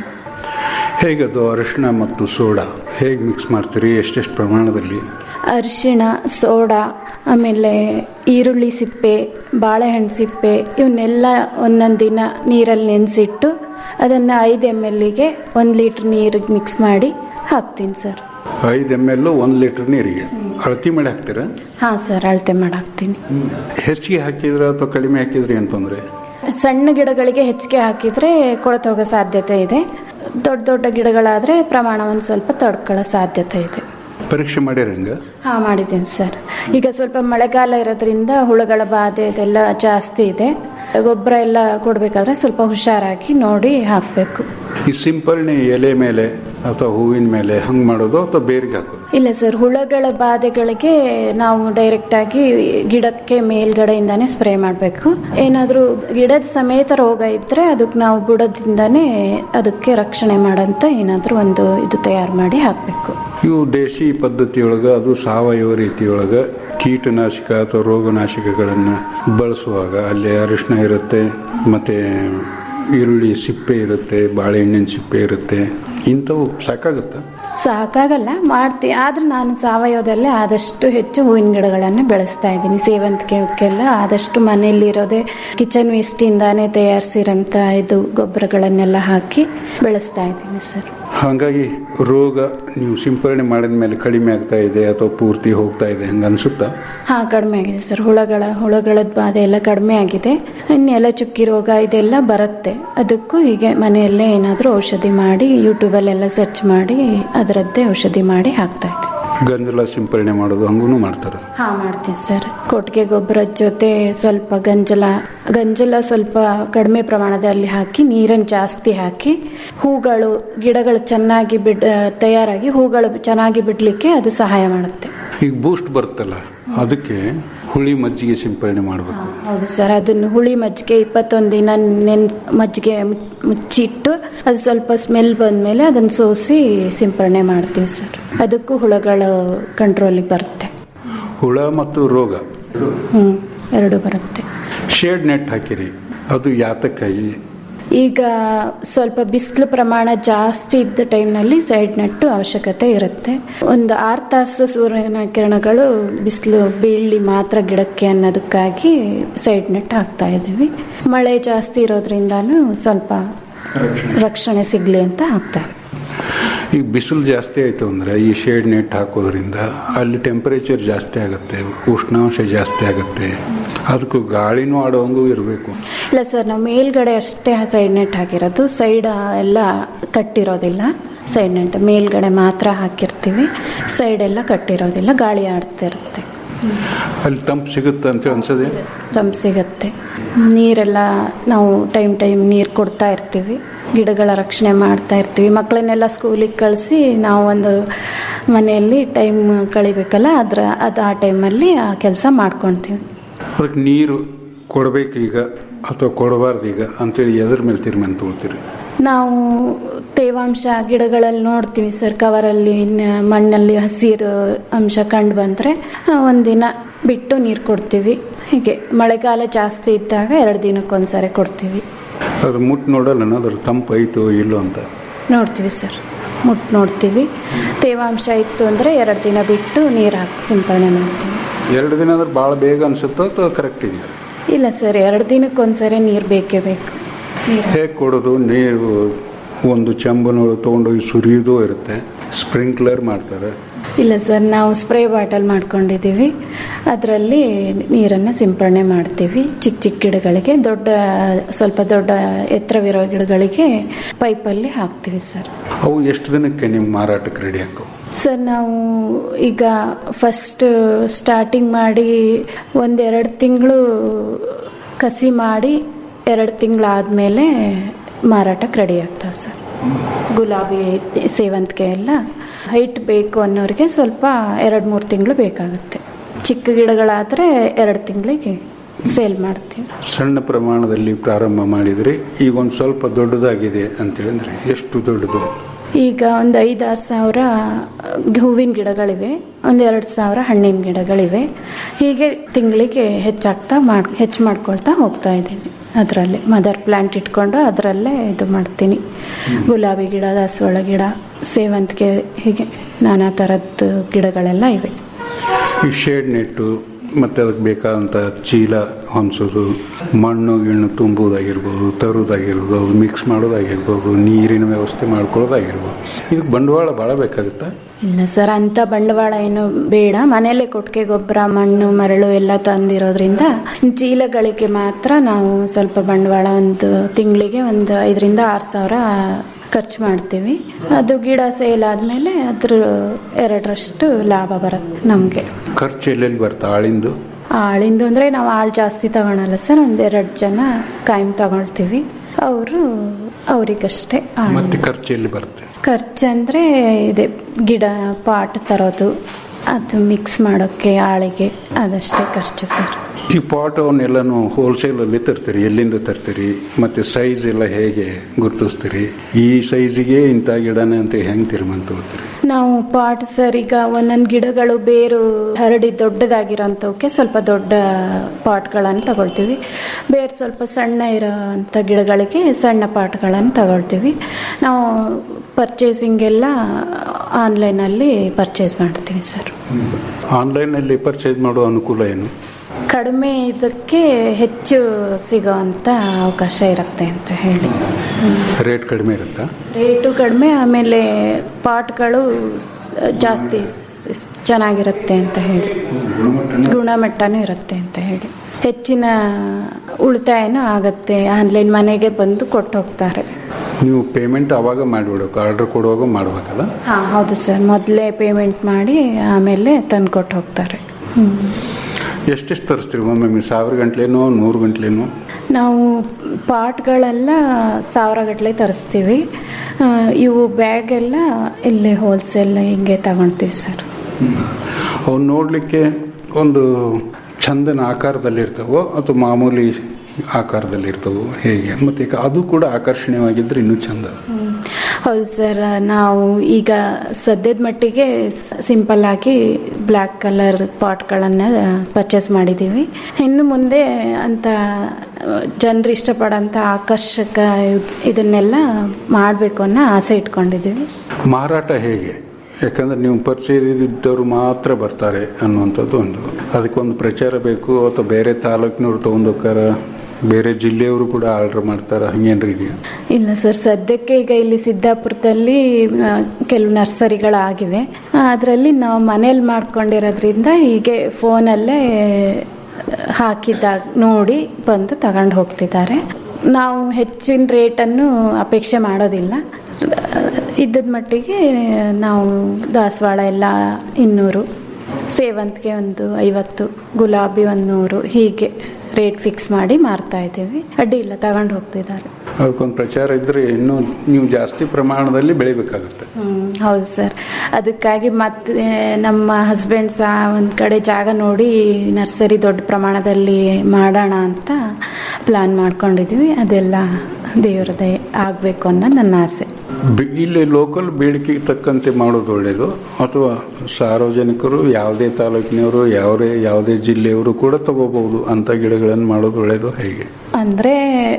ಹೇಗದು ಅರಿಶಿಣ ಮತ್ತು ಸೋಡಾ ಹೇಗೆ ಮಿಕ್ಸ್ ಮಾಡ್ತೀರಿ ಎಷ್ಟೆಷ್ಟು ಪ್ರಮಾಣದಲ್ಲಿ ಅರಿಶಿಣ ಸೋಡಾ ಆಮೇಲೆ ಈರುಳ್ಳಿ ಸಿಪ್ಪೆ ಬಾಳೆಹಣ್ಣು ಸಿಪ್ಪೆ ಇವನ್ನೆಲ್ಲ ಒಂದೊಂದು ದಿನ ನೀರಲ್ಲಿ ನೆನೆಸಿಟ್ಟು ಅದನ್ನು ಐದು ಎಮ್ ಎಲ್ಲಿಗೆ ಒಂದು ಲೀಟ್ರ್ ನೀರಿಗೆ ಮಿಕ್ಸ್ ಮಾಡಿ ಹಾಕ್ತೀನಿ ಸರ್ ಐದು ಎಮ್ ಎಲ್ ಒಂದು ಲೀಟ್ರ್ ನೀರಿಗೆ ಅಳತಿ ಮಾಡಿ ಹಾಕ್ತೀರಾ ಹಾಂ ಸರ್ ಅಳತೆ ಮಾಡಿ ಹಾಕ್ತೀನಿ ಹೆಚ್ಚಿಗೆ ಹಾಕಿದ್ರೆ ಅಥವಾ ಕಡಿಮೆ ಹಾಕಿದ್ರೆ ಏನು ತೊಂದರೆ ಸಣ್ಣ ಗಿಡಗಳಿಗೆ ಹೆಚ್ಚಿಗೆ ಹಾಕಿದರೆ ಕೊಳೆತೋಗೋ ಸಾಧ್ಯತೆ ಇದೆ ದೊಡ್ಡ ದೊಡ್ಡ ಗಿಡಗಳಾದರೆ ಪ್ರಮಾಣ ಒಂದು ಸ್ವಲ್ಪ ತಡ್ಕೊಳ್ಳೋ ಸಾಧ್ಯತೆ ಇದೆ ಪರೀಕ್ಷೆ ಮಾಡ್ಯಾರ ಹಂಗೆ ಹಾಂ ಮಾಡಿದ್ದೀನಿ ಸರ್ ಈಗ ಸ್ವಲ್ಪ ಮಳೆಗಾಲ ಇರೋದ್ರಿಂದ ಹುಳುಗಳ ಬಾಧೆ ಇದೆಲ್ಲ ಜಾಸ್ತಿ ಇದೆ ಗೊಬ್ಬರ ಎಲ್ಲ ಕೊಡಬೇಕಾದ್ರೆ ಸ್ವಲ್ಪ ಹುಷಾರಾಗಿ ನೋಡಿ ಹಾಕಬೇಕು ಈ ಸಿಂಪರಣೆ ಎಲೆ ಮೇಲೆ ಅಥವಾ ಹೂವಿನ ಮೇಲೆ ಹಂಗೆ ಮಾಡೋದು ಅಥವಾ ಬೇರಿಗೆ ಹಾಕೋದು ಇಲ್ಲ ಸರ್ ಹುಳಗಳ ಬಾಧೆಗಳಿಗೆ ನಾವು ಡೈರೆಕ್ಟಾಗಿ ಗಿಡಕ್ಕೆ ಮೇಲ್ಗಡೆಯಿಂದಾನೇ ಸ್ಪ್ರೇ ಮಾಡಬೇಕು ಏನಾದರೂ ಗಿಡದ ಸಮೇತ ರೋಗ ಇದ್ದರೆ ಅದಕ್ಕೆ ನಾವು ಬುಡದಿಂದಾನೇ ಅದಕ್ಕೆ ರಕ್ಷಣೆ ಮಾಡೋಂಥ ಏನಾದರೂ ಒಂದು ಇದು ತಯಾರು ಮಾಡಿ ಹಾಕಬೇಕು ಇವು ದೇಶಿ ಪದ್ಧತಿಯೊಳಗೆ ಅದು ಸಾವಯವ ರೀತಿಯೊಳಗೆ ಕೀಟನಾಶಕ ಅಥವಾ ರೋಗನಾಶಕಗಳನ್ನು ಬಳಸುವಾಗ ಅಲ್ಲಿ ಅರಿಶಿಣ ಇರುತ್ತೆ ಮತ್ತು ಈರುಳ್ಳಿ ಸಿಪ್ಪೆ ಇರುತ್ತೆ ಬಾಳೆಹಣ್ಣಿನ ಸಿಪ್ಪೆ ಇರುತ್ತೆ ಇಂಥವು ಸಾಕಾಗುತ್ತಾ ಸಾಕಾಗಲ್ಲ ಮಾಡ್ತೀನಿ ಆದ್ರೆ ನಾನು ಸಾವಯವದಲ್ಲೇ ಆದಷ್ಟು ಹೆಚ್ಚು ಹೂವಿನ ಗಿಡಗಳನ್ನು ಬೆಳೆಸ್ತಾ ಇದ್ದೀನಿ ಸೇವಂತಿಗೆ ಅವಕ್ಕೆಲ್ಲ ಆದಷ್ಟು ಮನೆಯಲ್ಲಿರೋದೇ ಕಿಚನ್ ವೇಸ್ಟಿಂದಾನೇ ತಯಾರಿಸಿರೋಂಥ ಇದು ಗೊಬ್ಬರಗಳನ್ನೆಲ್ಲ ಹಾಕಿ ಬೆಳೆಸ್ತಾ ಇದ್ದೀನಿ ಸರ್ ಹಾಗಾಗಿ ರೋಗ ನೀವು ಸಿಂಪರಣೆ ಮಾಡಿದ ಮೇಲೆ ಕಡಿಮೆ ಆಗ್ತಾ ಇದೆ ಅಥವಾ ಪೂರ್ತಿ ಹೋಗ್ತಾ ಇದೆ ಹಂಗೆ ಅನಿಸುತ್ತಾ ಹಾಂ ಕಡಿಮೆ ಆಗಿದೆ ಸರ್ ಹುಳಗಳ ಹುಳಗಳದ ಬಾಧೆ ಎಲ್ಲ ಕಡಿಮೆ ಆಗಿದೆ ಇನ್ನೆಲ್ಲ ಚುಕ್ಕಿ ರೋಗ ಇದೆಲ್ಲ ಬರುತ್ತೆ ಅದಕ್ಕೂ ಹೀಗೆ ಮನೆಯಲ್ಲೇ ಏನಾದರೂ ಔಷಧಿ ಮಾಡಿ ಯೂಟ್ಯೂಬಲ್ಲೆಲ್ಲ ಸರ್ಚ್ ಮಾಡಿ ಅದರದ್ದೇ ಔಷಧಿ ಮಾಡಿ ಹಾಕ್ತಾ ಇದ್ದೆ ಗಂಜಲ ಸಿಂಪರಣೆ ಮಾಡೋದು ಹಂಗೂ ಮಾಡ್ತಾರೆ ಹಾ ಮಾಡ್ತೀನಿ ಸರ್ ಕೊಟ್ಟಿಗೆ ಗೊಬ್ಬರದ ಜೊತೆ ಸ್ವಲ್ಪ ಗಂಜಲ ಗಂಜಲ ಸ್ವಲ್ಪ ಕಡಿಮೆ ಪ್ರಮಾಣದಲ್ಲಿ ಹಾಕಿ ನೀರನ್ನು ಜಾಸ್ತಿ ಹಾಕಿ ಹೂಗಳು ಗಿಡಗಳು ಚೆನ್ನಾಗಿ ಬಿಡ್ ತಯಾರಾಗಿ ಹೂಗಳು ಚೆನ್ನಾಗಿ ಬಿಡಲಿಕ್ಕೆ ಅದು ಸಹಾಯ ಮಾಡುತ್ತೆ ಈಗ ಬೂಸ್ಟ್ ಬರುತ್ತಲ್ಲ ಅದಕ್ಕೆ ಹುಳಿ ಮಜ್ಜಿಗೆ ಸಿಂಪರಣೆ ಮಾಡಬೇಕು ಹೌದು ಸರ್ ಅದನ್ನು ಹುಳಿ ಮಜ್ಜಿಗೆ ಇಪ್ಪತ್ತೊಂದು ದಿನ ನೆನ್ ಮಜ್ಜಿಗೆ ಮುಚ್- ಮುಚ್ಚಿಟ್ಟು ಅದು ಸ್ವಲ್ಪ ಸ್ಮೆಲ್ ಬಂದಮೇಲೆ ಅದನ್ನು ಸೋಸಿ ಸಿಂಪರಣೆ ಮಾಡ್ತೀವಿ ಸರ್ ಅದಕ್ಕೂ ಹುಳಗಳು ಕಂಟ್ರೋಲಿಗೆ ಬರುತ್ತೆ ಹುಳ ಮತ್ತು ರೋಗ ಹ್ಞೂ ಎರಡು ಬರುತ್ತೆ ಶೇಡ್ ನೆಟ್ ಹಾಕಿರಿ ಅದು ಯಾತಕ್ಕಾಗಿ ಈಗ ಸ್ವಲ್ಪ ಬಿಸಿಲು ಪ್ರಮಾಣ ಜಾಸ್ತಿ ಇದ್ದ ಟೈಮ್ನಲ್ಲಿ ಸೈಡ್ ನೆಟ್ಟು ಅವಶ್ಯಕತೆ ಇರುತ್ತೆ ಒಂದು ಆರು ತಾಸು ಸೂರ್ಯನ ಕಿರಣಗಳು ಬಿಸಿಲು ಬೀಳಿ ಮಾತ್ರ ಗಿಡಕ್ಕೆ ಅನ್ನೋದಕ್ಕಾಗಿ ಸೈಡ್ ನೆಟ್ ಹಾಕ್ತಾ ಇದ್ದೀವಿ ಮಳೆ ಜಾಸ್ತಿ ಇರೋದ್ರಿಂದಾನು ಸ್ವಲ್ಪ ರಕ್ಷಣೆ ಸಿಗಲಿ ಅಂತ ಹಾಕ್ತಾ ಇದ್ದೀವಿ ಈಗ ಬಿಸಿಲು ಜಾಸ್ತಿ ಆಯಿತು ಅಂದರೆ ಈ ಶೇಡ್ ನೆಟ್ ಹಾಕೋದ್ರಿಂದ ಅಲ್ಲಿ ಟೆಂಪರೇಚರ್ ಜಾಸ್ತಿ ಆಗುತ್ತೆ ಉಷ್ಣಾಂಶ ಜಾಸ್ತಿ ಆಗುತ್ತೆ ಅದಕ್ಕೂ ಗಾಳಿನೂ ಆಡೋಂಗೂ ಇರಬೇಕು ಇಲ್ಲ ಸರ್ ನಾವು ಮೇಲ್ಗಡೆ ಅಷ್ಟೇ ಸೈಡ್ ನೆಟ್ ಹಾಕಿರೋದು ಸೈಡ್ ಎಲ್ಲ ಕಟ್ಟಿರೋದಿಲ್ಲ ಸೈಡ್ ನೆಟ್ ಮೇಲ್ಗಡೆ ಮಾತ್ರ ಹಾಕಿರ್ತೀವಿ ಸೈಡ್ ಎಲ್ಲ ಕಟ್ಟಿರೋದಿಲ್ಲ ಗಾಳಿ ಆಡ್ತಿರುತ್ತೆ ಅಲ್ಲಿ ತಂಪು ಸಿಗುತ್ತೆ ಅಂತ ಅನ್ಸದೆ ತಂಪು ಸಿಗತ್ತೆ ನೀರೆಲ್ಲ ನಾವು ಟೈಮ್ ಟೈಮ್ ನೀರು ಕೊಡ್ತಾ ಇರ್ತೀವಿ ಗಿಡಗಳ ರಕ್ಷಣೆ ಮಾಡ್ತಾ ಇರ್ತೀವಿ ಮಕ್ಕಳನ್ನೆಲ್ಲ ಸ್ಕೂಲಿಗೆ ಕಳಿಸಿ ನಾವು ಒಂದು ಮನೆಯಲ್ಲಿ ಟೈಮ್ ಕಳಿಬೇಕಲ್ಲ ಅದ್ರ ಅದು ಆ ಟೈಮಲ್ಲಿ ಆ ಕೆಲಸ ಮಾಡ್ಕೊಳ್ತೀವಿ ಅದಕ್ಕೆ ನೀರು ಕೊಡಬೇಕೀಗ ಅಥವಾ ಕೊಡಬಾರ್ದು ಈಗ ಅಂತೇಳಿ ಎದ್ರ ಮೇಲೆ ತೀರ್ಮಾನ ತಗೋತೀರಿ ನಾವು ತೇವಾಂಶ ಗಿಡಗಳಲ್ಲಿ ನೋಡ್ತೀವಿ ಸರ್ ಕವರಲ್ಲಿ ನ- ಮಣ್ಣಲ್ಲಿ ಹಸಿರು ಅಂಶ ಕಂಡು ಬಂದರೆ ಒಂದಿನ ಬಿಟ್ಟು ನೀರು ಕೊಡ್ತೀವಿ ಹೀಗೆ ಮಳೆಗಾಲ ಜಾಸ್ತಿ ಇದ್ದಾಗ ಎರಡು ದಿನಕ್ಕೊಂದ್ಸರಿ ಕೊಡ್ತೀವಿ ಅದು ಮುಟ್ಟು ನೋಡಲ್ಲ ಅದ್ರ ತಂಪು ಐತೋ ಇಲ್ಲೋ ಅಂತ ನೋಡ್ತೀವಿ ಸರ್ ಮುಟ್ಟು ನೋಡ್ತೀವಿ ತೇವಾಂಶ ಇತ್ತು ಅಂದರೆ ಎರಡು ದಿನ ಬಿಟ್ಟು ನೀರು ಹಾಕಿ ಸಿಂಪರಣೆ ಮಾಡ್ತೀವಿ ಎರಡು ದಿನ ಅಂದ್ರೆ ಭಾಳ ಬೇಗ ಅನ್ಸುತ್ತೋ ಅಥವಾ ಕರೆಕ್ಟ್ ಇದೆಯಾ ಇಲ್ಲ ಸರ್ ಎರಡು ದಿನಕ್ಕೊಂದ್ಸರಿ ನೀರು ಬೇಕೇ ಬೇಕು ನೀರು ಹೇಗೆ ಕೊಡೋದು ನೀರು ಒಂದು ಚೆಂಬನೊಳಗೆ ತೊಗೊಂಡೋಗಿ ಸುರಿಯೋದು ಇರುತ್ತೆ ಸ್ಪ್ರಿಂಕ್ಲರ್ ಮಾಡ್ತಾರೆ ಇಲ್ಲ ಸರ್ ನಾವು ಸ್ಪ್ರೇ ಬಾಟಲ್ ಮಾಡ್ಕೊಂಡಿದ್ದೀವಿ ಅದರಲ್ಲಿ ನೀರನ್ನು ಸಿಂಪರಣೆ ಮಾಡ್ತೀವಿ ಚಿಕ್ಕ ಚಿಕ್ಕ ಗಿಡಗಳಿಗೆ ದೊಡ್ಡ ಸ್ವಲ್ಪ ದೊಡ್ಡ ಎತ್ತರವಿರೋ ಗಿಡಗಳಿಗೆ ಪೈಪಲ್ಲಿ ಹಾಕ್ತೀವಿ ಸರ್ ಅವು ಎಷ್ಟು ದಿನಕ್ಕೆ ನಿಮ್ಮ ಮಾರಾಟಕ್ಕೆ ರೆಡಿ ಹಾಕವು ಸರ್ ನಾವು ಈಗ ಫಸ್ಟ್ ಸ್ಟಾರ್ಟಿಂಗ್ ಮಾಡಿ ಒಂದೆರಡು ತಿಂಗಳು ಕಸಿ ಮಾಡಿ ಎರಡು ತಿಂಗಳಾದಮೇಲೆ ಮಾರಾಟಕ್ಕೆ ರೆಡಿ ಆಗ್ತಾವೆ ಸರ್ ಗುಲಾಬಿ ಸೇವಂತಿಗೆ ಎಲ್ಲ ಹೈಟ್ ಬೇಕು ಅನ್ನೋರಿಗೆ ಸ್ವಲ್ಪ ಎರಡು ಮೂರು ತಿಂಗಳು ಬೇಕಾಗುತ್ತೆ ಚಿಕ್ಕ ಗಿಡಗಳಾದರೆ ಎರಡು ತಿಂಗಳಿಗೆ ಸೇಲ್ ಮಾಡ್ತೀವಿ ಸಣ್ಣ ಪ್ರಮಾಣದಲ್ಲಿ ಪ್ರಾರಂಭ ಮಾಡಿದ್ರಿ ಈಗ ಒಂದು ಸ್ವಲ್ಪ ದೊಡ್ಡದಾಗಿದೆ ಅಂತೇಳಿದ್ರೆ ಎಷ್ಟು ದೊಡ್ಡದು ಈಗ ಒಂದು ಐದಾರು ಸಾವಿರ ಹೂವಿನ ಗಿಡಗಳಿವೆ ಒಂದು ಎರಡು ಸಾವಿರ ಹಣ್ಣಿನ ಗಿಡಗಳಿವೆ ಹೀಗೆ ತಿಂಗಳಿಗೆ ಹೆಚ್ಚಾಗ್ತಾ ಮಾಡ್ ಹೆಚ್ಚು ಮಾಡ್ಕೊಳ್ತಾ ಹೋಗ್ತಾ ಇದ್ದೀನಿ ಅದರಲ್ಲೇ ಮದರ್ ಪ್ಲ್ಯಾಂಟ್ ಇಟ್ಕೊಂಡು ಅದರಲ್ಲೇ ಇದು ಮಾಡ್ತೀನಿ ಗುಲಾಬಿ ಗಿಡ ದಾಸವಾಳ ಗಿಡ ಸೇವಂತಿಗೆ ಹೀಗೆ ನಾನಾ ಥರದ್ದು ಗಿಡಗಳೆಲ್ಲ ಇವೆ ಈ ಶೇಡ್ ನೆಟ್ಟು ಮತ್ತು ಅದಕ್ಕೆ ಬೇಕಾದಂಥ ಚೀಲ ಹೊಂದಿಸೋದು ಮಣ್ಣು ಗಿಣ್ಣು ತುಂಬುವುದಾಗಿರ್ಬೋದು ತರುವುದಾಗಿರ್ಬೋದು ಅದು ಮಿಕ್ಸ್ ಮಾಡೋದಾಗಿರ್ಬೋದು ನೀರಿನ ವ್ಯವಸ್ಥೆ ಮಾಡ್ಕೊಳ್ಳೋದಾಗಿರ್ಬೋದು ಇದಕ್ಕೆ ಬಂಡವಾಳ ಭಾಳ ಬೇಕಾಗುತ್ತಾ ಇಲ್ಲ ಸರ್ ಅಂಥ ಬಂಡವಾಳ ಏನು ಬೇಡ ಮನೆಯಲ್ಲೇ ಕೊಟ್ಟಿಗೆ ಗೊಬ್ಬರ ಮಣ್ಣು ಮರಳು ಎಲ್ಲ ತಂದಿರೋದ್ರಿಂದ ಚೀಲಗಳಿಗೆ ಮಾತ್ರ ನಾವು ಸ್ವಲ್ಪ ಬಂಡವಾಳ ಒಂದು ತಿಂಗಳಿಗೆ ಒಂದು ಐದರಿಂದ ಆರು ಸಾವಿರ ಖರ್ಚು ಮಾಡ್ತೀವಿ ಅದು ಗಿಡ ಸೇಲ್ ಆದಮೇಲೆ ಅದ್ರ ಎರಡರಷ್ಟು ಲಾಭ ಬರುತ್ತೆ ನಮಗೆ ಖರ್ಚು ಎಲ್ಲೆಲ್ಲಿ ಬರ್ತಾ ಆಳಿಂದು ಆಳಿಂದು ಅಂದರೆ ನಾವು ಆಳು ಜಾಸ್ತಿ ತಗೊಳಲ್ಲ ಸರ್ ಒಂದೆರಡು ಜನ ಕಾಯಂ ತಗೊಳ್ತೀವಿ ಅವರು ಅವರಿಗಷ್ಟೇ ಆಳು ಮತ್ತೆ ಖರ್ಚು ಎಲ್ಲಿ ಬರುತ್ತೆ ಖರ್ಚಂದರೆ ಇದೆ ಗಿಡ ಪಾಟ್ ತರೋದು ಅದು ಮಿಕ್ಸ್ ಮಾಡೋಕ್ಕೆ ಆಳಿಗೆ ಅದಷ್ಟೇ ಖರ್ಚು ಸರ್ ಈ ಪಾಟ್ ಅವನ್ನೆಲ್ಲನೂ ಹೋಲ್ಸೇಲಲ್ಲಿ ತರ್ತೀರಿ ಎಲ್ಲಿಂದ ತರ್ತೀರಿ ಮತ್ತು ಸೈಜ್ ಎಲ್ಲ ಹೇಗೆ ಗುರುತಿಸ್ತೀರಿ ಈ ಸೈಜಿಗೆ ಇಂಥ ಗಿಡನೇ ಅಂತ ಹೆಂಗೆ ತೀರ್ಮಾನ ತಗೋತೀರಿ ನಾವು ಪಾಟ್ ಸರ್ ಈಗ ಒಂದೊಂದು ಗಿಡಗಳು ಬೇರು ಹರಡಿ ದೊಡ್ಡದಾಗಿರೋಂಥವಕ್ಕೆ ಸ್ವಲ್ಪ ದೊಡ್ಡ ಪಾಟ್ಗಳನ್ನು ತಗೊಳ್ತೀವಿ ಬೇರೆ ಸ್ವಲ್ಪ ಸಣ್ಣ ಇರೋಂಥ ಗಿಡಗಳಿಗೆ ಸಣ್ಣ ಪಾಟ್ಗಳನ್ನು ತಗೊಳ್ತೀವಿ ನಾವು ಪರ್ಚೇಸಿಂಗ್ ಎಲ್ಲ ಆನ್ಲೈನಲ್ಲಿ ಪರ್ಚೇಸ್ ಮಾಡ್ತೀವಿ ಸರ್ ಆನ್ಲೈನಲ್ಲಿ ಪರ್ಚೇಸ್ ಮಾಡೋ ಅನುಕೂಲ ಏನು ಕಡಿಮೆ ಇದಕ್ಕೆ ಹೆಚ್ಚು ಸಿಗೋವಂಥ ಅವಕಾಶ ಇರುತ್ತೆ ಅಂತ ಹೇಳಿ ರೇಟ್ ಕಡಿಮೆ ಇರುತ್ತಾ ರೇಟು ಕಡಿಮೆ ಆಮೇಲೆ ಪಾಟ್ಗಳು ಸ್- ಜಾಸ್ತಿ ಸ್- ಚೆನ್ನಾಗಿರುತ್ತೆ ಅಂತ ಹೇಳಿ ಗುಣಮಟ್ಟನೂ ಇರುತ್ತೆ ಅಂತ ಹೇಳಿ ಹೆಚ್ಚಿನ ಉಳಿತಾಯನೂ ಆಗುತ್ತೆ ಆನ್ಲೈನ್ ಮನೆಗೆ ಬಂದು ಕೊಟ್ಟು ಹೋಗ್ತಾರೆ ನೀವು ಪೇಮೆಂಟ್ ಅವಾಗ ಮಾಡಿಬಿಡ್ಬೇಕು ಆರ್ಡರ್ ಕೊಡುವಾಗ ಮಾಡ್ಬೇಕಲ್ಲ ಹಾಂ ಹೌದು ಸರ್ ಮೊದಲೇ ಪೇಮೆಂಟ್ ಮಾಡಿ ಆಮೇಲೆ ತಂದ್ಕೊಟ್ಟು ಹೋಗ್ತಾರೆ ಹ್ಞೂ ಎಷ್ಟೆಷ್ಟು ತರಿಸ್ತೀರಿ ಒಮ್ಮೊಮ್ಮೆ ಸಾವಿರ ಗಂಟ್ಲೇನೋ ನೂರು ಗಂಟ್ಲೇನೋ ನಾವು ಪಾಟ್ಗಳೆಲ್ಲ ಸಾವಿರ ಗಟ್ಟಲೆ ತರಿಸ್ತೀವಿ ಆ, ಇವು ಬ್ಯಾಗ್ ಎಲ್ಲ ಇಲ್ಲೇ ಹೋಲ್ಸೇಲ್ ಹಿಂಗೆ ತಗೊಳ್ತೀವಿ ಸರ್ ಅವು ನೋಡಲಿಕ್ಕೆ ಒಂದು ಚಂದನ ಆಕಾರದಲ್ಲಿರ್ತವೋ ಅಥವಾ ಮಾಮೂಲಿ ಆಕಾರದಲ್ಲಿರ್ತವೋ ಹೇಗೆ ಮತ್ತು ಈಗ ಅದು ಕೂಡ ಆಕರ್ಷಣೀಯವಾಗಿದ್ದರೆ ಇನ್ನೂ ಚಂದ ಹೌದು ಸರ್ ನಾವು ಈಗ ಸದ್ಯದ ಮಟ್ಟಿಗೆ ಸಿಂಪಲ್ ಆಗಿ ಬ್ಲ್ಯಾಕ್ ಕಲರ್ ಪಾಟ್ಗಳನ್ನು ಪರ್ಚೇಸ್ ಮಾಡಿದ್ದೀವಿ ಇನ್ನು ಮುಂದೆ ಅಂತ ಜನರು ಇಷ್ಟಪಡೋಂಥ ಆಕರ್ಷಕ ಇದ್- ಇದನ್ನೆಲ್ಲ ಮಾಡಬೇಕು ಅನ್ನೋ ಆಸೆ ಇಟ್ಕೊಂಡಿದ್ದೀವಿ ಮಾರಾಟ ಹೇಗೆ ಯಾಕಂದ್ರೆ ನೀವು ಪರಿಚಯ ಇದ್ದವರು ಮಾತ್ರ ಬರ್ತಾರೆ ಅನ್ನುವಂಥದ್ದು ಒಂದು ಅದಕ್ಕೊಂದು ಪ್ರಚಾರ ಬೇಕು ಅಥವಾ ಬೇರೆ ತಾಲೂಕಿನವ್ರು ತೊಗೊಂಡೋಗ್ತಾರ ಬೇರೆ ಜಿಲ್ಲೆಯವರು ಕೂಡ ಆರ್ಡರ್ ಮಾಡ್ತಾರ ಹಂಗೇನ್ರಿ ಇದೆಯಾ ಇಲ್ಲ ಸರ್ ಸದ್ಯಕ್ಕೆ ಈಗ ಇಲ್ಲಿ ಸಿದ್ದಾಪುರದಲ್ಲಿ ಆ, ಕೆಲವು ನರ್ಸರಿಗಳಾಗಿವೆ ಅದರಲ್ಲಿ ನಾವು ಮನೇಲಿ ಮಾಡ್ಕೊಂಡಿರೋದ್ರಿಂದ ಹೀಗೆ ಫೋನಲ್ಲೇ ಹಾಕಿದಾಗ ನೋಡಿ ಬಂದು ತಗೊಂಡು ಹೋಗ್ತಿದ್ದಾರೆ ನಾವು ಹೆಚ್ಚಿನ ರೇಟನ್ನು ಅಪೇಕ್ಷೆ ಮಾಡೋದಿಲ್ಲ ಇದ್ದದ ಮಟ್ಟಿಗೆ ನಾವು ದಾಸವಾಳ ಎಲ್ಲ ಇನ್ನೂರು ಸೇವಂತಿಗೆ ಒಂದು ಐವತ್ತು ಗುಲಾಬಿ ಒಂದು ನೂರು ಹೀಗೆ ರೇಟ್ ಫಿಕ್ಸ್ ಮಾಡಿ ಮಾರ್ತಾ ಇದ್ದೀವಿ ಅಡ್ಡಿ ಇಲ್ಲ ತಗೊಂಡು ಹೋಗ್ತಿದ್ದಾರೆ ಅದಕ್ಕೊಂದು ಪ್ರಚಾರ ಇದ್ದರೆ ಇನ್ನೂ ನೀವು ಜಾಸ್ತಿ ಪ್ರಮಾಣದಲ್ಲಿ ಬೆಳಿಬೇಕಾಗುತ್ತೆ ಹ್ಮ್, ಹೌದು ಸರ್ ಅದಕ್ಕಾಗಿ ಮತ್ತೆ ನಮ್ಮ ಹಸ್ಬೆಂಡ್ ಸಹ ಒಂದು ಕಡೆ ಜಾಗ ನೋಡಿ ನರ್ಸರಿ ದೊಡ್ಡ ಪ್ರಮಾಣದಲ್ಲಿ ಮಾಡೋಣ ಅಂತ ಪ್ಲಾನ್ ಮಾಡ್ಕೊಂಡಿದ್ದೀವಿ ಅದೆಲ್ಲ ದೇವ್ರದೇ ಆಗಬೇಕು ಅನ್ನೋದು ನನ್ನ ಆಸೆ ಬಿ- ಇಲ್ಲಿ ಲೋಕಲ್ ಬೇಡಿಕೆಗೆ ತಕ್ಕಂತೆ ಮಾಡೋದು ಒಳ್ಳೆಯದು ಅಥವಾ ಸಾರ್ವಜನಿಕರು ಯಾವುದೇ ತಾಲೂಕಿನವರು ಯಾವುದೇ ಯಾವುದೇ ಜಿಲ್ಲೆಯವರು ಕೂಡ ತಗೋಬಹುದು ಅಂತ ಗಿಡಗಳನ್ನು ಮಾಡೋದು ಒಳ್ಳೆಯದು ಹೇಗೆ ಅಂದರೆ